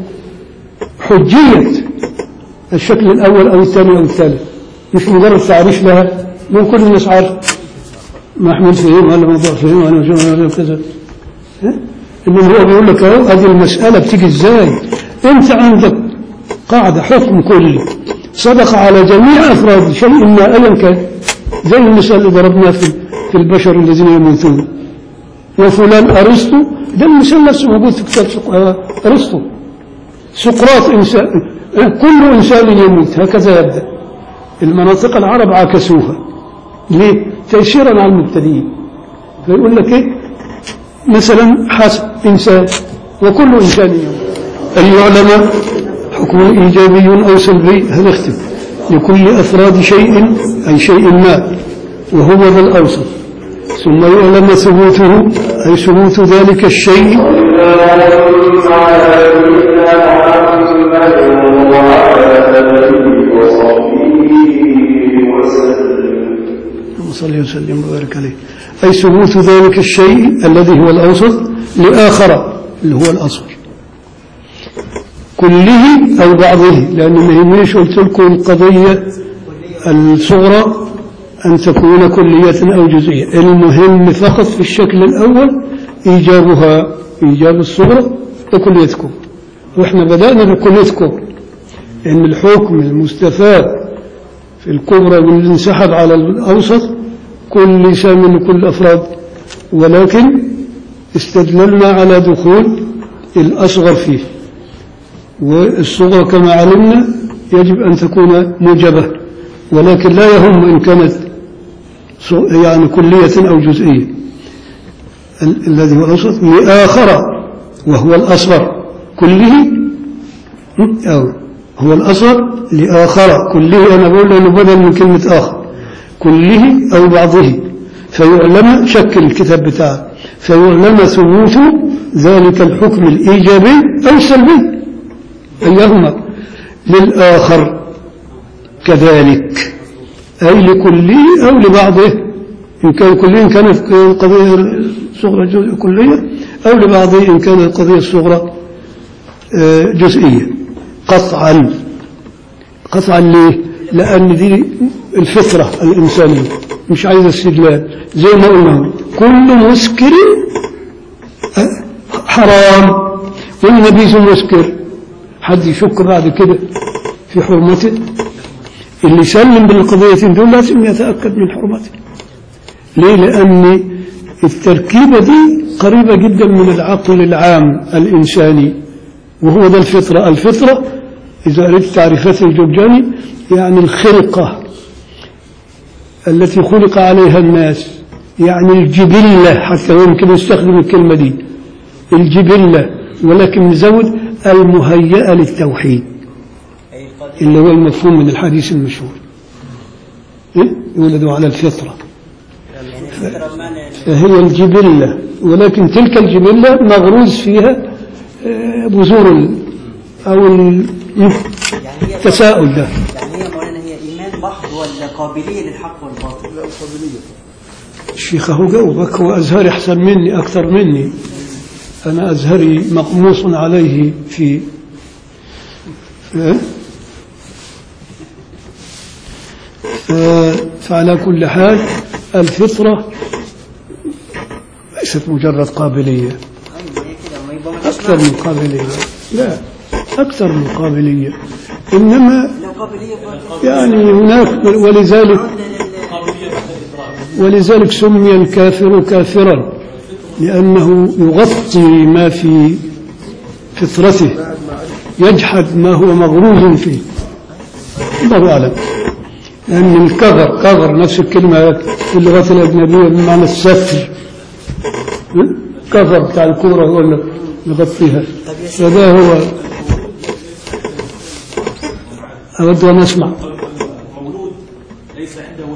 لحجية الشكل الأول أو الثاني أو الثالث مش مجرد تعريف لها من كل الناس عارف محمود فهم ولا موضوع فهم ولا مجموعة ولا كذا ها؟ إنما هو بيقول لك أهو هذه المسألة بتيجي إزاي أنت عندك قاعدة حكم كلي صدق على جميع أفراد شيء ما أيا كان زي المثال اللي ضربناه في في البشر الذين يموتون وفلان أرسطو ده المثال نفسه موجود في كتاب سق- آه، أرسطو سقراط إنسان آه، كل إنسان يموت هكذا يبدأ المناطق العرب عكسوها ليه؟ تيسيرا على المبتدئين فيقول لك إيه؟ مثلا حسب إنسان وكل إنسان يموت أن يعلم حكم إيجابي أو سلبي هذا اختلاف لكل أفراد شيء أي شيء ما وهو ذا الأوسط ثم يعلم ثبوته أي ثبوت ذلك الشيء اللهم صل وسلم وبارك عليه أي ثبوت ذلك الشيء الذي هو الأوسط لآخر اللي هو الأصغر كله أو بعضه لأنه ما يهمنيش قلت لكم القضية الصغرى أن تكون كلية أو جزئية المهم فقط في الشكل الأول إيجابها إيجاب الصغرى وكليتكم وإحنا بدأنا بكليتكم إن الحكم المستفاد في الكبرى واللي انسحب على الأوسط كل شامل لكل الأفراد ولكن استدللنا على دخول الأصغر فيه والصغرى كما علمنا يجب أن تكون موجبة ولكن لا يهم إن كانت ص- يعني كلية أو جزئية ال- الذي هو الأوسط لآخر وهو الأصغر كله م? أو هو الأصغر لآخر كله أنا بقول له بدل من كلمة آخر كله أو بعضه فيعلم شكل الكتاب بتاعه فيعلم ثبوت ذلك الحكم الإيجابي أو السلبي أيهما للآخر كذلك أي لكله أو لبعضه إن كان كليا كانت القضية الصغرى جزء كلية أو لبعضه إن كانت القضية الصغرى آه، جزئية قطعا قطعا ليه؟ لأن دي الفطرة الإنسانية مش عايزة استدلال زي ما قلنا كل مسكر آه، حرام والنبيذ مسكر حد يشك بعد كده في حرمته اللي سلم بالقضيتين دول لازم يتأكد من حرمته ليه لأن التركيبة دي قريبة جدا من العقل العام الإنساني وهو ده الفطرة الفطرة إذا أردت تعريفات الجرجاني يعني الخلقة التي خلق عليها الناس يعني الجبلة حتى يمكن يستخدم الكلمة دي الجبلة ولكن نزود المهيئة للتوحيد اللي هو المفهوم من الحديث المشهور إيه؟ يولدوا على الفطرة يعني الفطرة بمعنى فهي الجبلة ولكن تلك الجبلة مغروز فيها آه، بذور ال- أو ال- يعني هي التساؤل ده يعني هي مولانا هي إيمان محض ولا قابلية للحق والباطل؟ الشيخ هو جاوبك هو أزهري أحسن مني أكثر مني أنا أزهري مقموص عليه في إيه؟ ف- فعلى كل حال الفطرة ليست مجرد قابلية أيوة هي كده ما يبقى ملهاش أكثر معنى. من قابلية لا أكثر من قابلية إنما لو قابلية باطل يعني هناك ولذلك ولذلك سمي الكافر كافرا لأنه يغطي ما في فطرته يجحد ما هو مغروز فيه الله أعلم لأن الكفر كفر نفس الكلمة في اللغات الأجنبية بمعنى الستر كفر بتاع الكورة هو اللي يغطيها فده هو أود أن أسمع مولود ليس عنده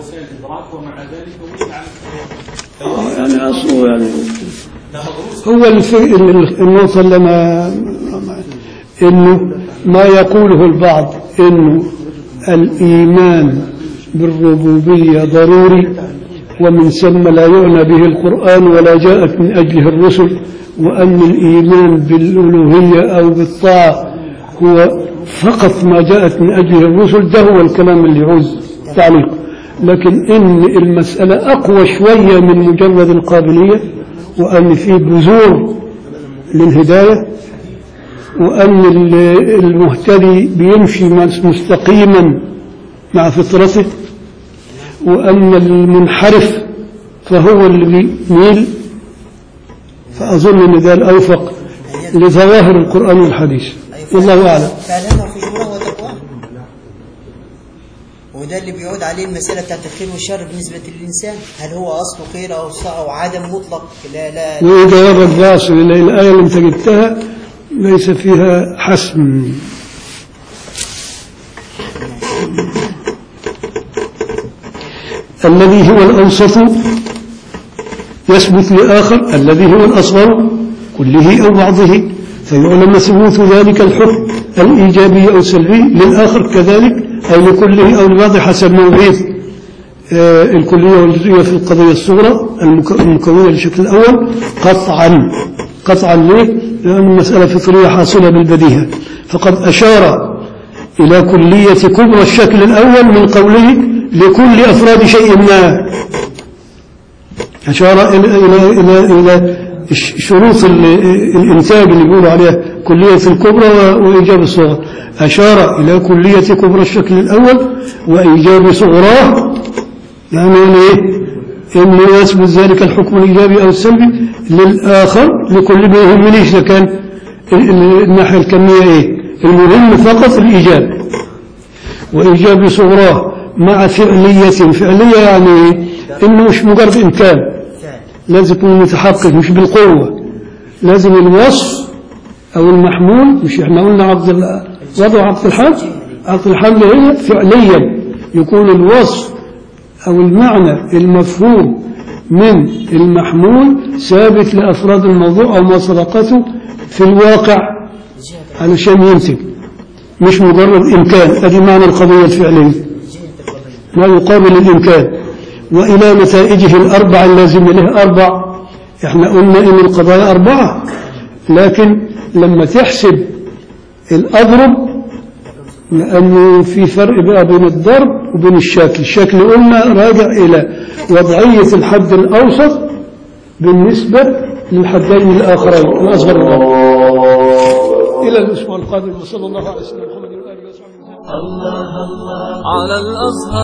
ومع ذلك ولد على آه، يعني أصله يعني هو الف... ال- النقطة اللي ما إنه ما يقوله البعض إنه الإيمان بالربوبية ضروري ومن ثم لا يعنى به القرآن ولا جاءت من أجله الرسل وأن الإيمان بالألوهية أو بالطاعة هو فقط ما جاءت من أجله الرسل ده هو الكلام اللي يعوز تعليق لكن إن المسألة أقوى شوية من مجرد القابلية وأن في بذور للهداية وأن ال- المهتدي بيمشي مستقيما مع فطرته وأن المنحرف فهو اللي بيميل فأظن أن ده الأوفق لظواهر القرآن والحديث والله أعلم فعلنا فجوره وتقواه وده اللي بيعود عليه المسألة بتاعت الخير والشر بالنسبة للإنسان هل هو أصله خير أو ص- أو عدم مطلق لا لا وإجابة الباصل إلى الآية اللي أنت جبتها ليس فيها حسم الذي هو الأوسط يثبت لآخر الذي هو الأصغر كله أو بعضه فيعلم ثبوت ذلك الحكم الإيجابي أو السلبي للآخر كذلك أو لكله أو لبعض حسب موعيد آه، الكلية والجزئية في القضية الصغرى المك- المكونة للشكل الأول قطعا قطعا ليه؟ لأن المسألة فطرية حاصلة بالبديهة فقد أشار إلى كلية كبرى الشكل الأول من قوله لكل أفراد شيء ما أشار إلى إلى إلى إلى ش- شروط ال- الإنتاج اللي بيقولوا عليها كلية الكبرى و- وإيجاب الصغرى أشار إلى كلية كبرى الشكل الأول وإيجاب صغراه يعني إيه؟ إنه يثبت ذلك الحكم الإيجابي أو السلبي للآخر لكل ما يهمنيش إذا كان ال- ال- الناحية الكمية إيه المهم فقط الإيجاب وإيجاب صغراه مع فعلية فعلية يعني إيه؟ إنه مش مجرد إمكان فعل لازم يكون متحقق مش بالقوة لازم الوصف أو المحمول مش احنا قلنا عبد ال- وضع عبد الحل عبد الحل هنا فعليا يكون الوصف أو المعنى المفهوم من المحمول ثابت لأفراد الموضوع أو ما سبقته في الواقع علشان ينتج مش مجرد إمكان أدي معنى القضية الفعلية ما يقابل الإمكان وإلى نتائجه الأربع اللازم له أربع إحنا قلنا إن القضايا أربعة لكن لما تحسب الأضرب لأنه في فرق بقى بين الضرب وبين الشكل الشكل قلنا راجع إلى وضعية الحد الأوسط بالنسبة للحدين الآخرين الأصغر والأكبر إلى الأسبوع القادم وصلى الله على سيدنا محمد وآله وصحبه وسلم على الأزهر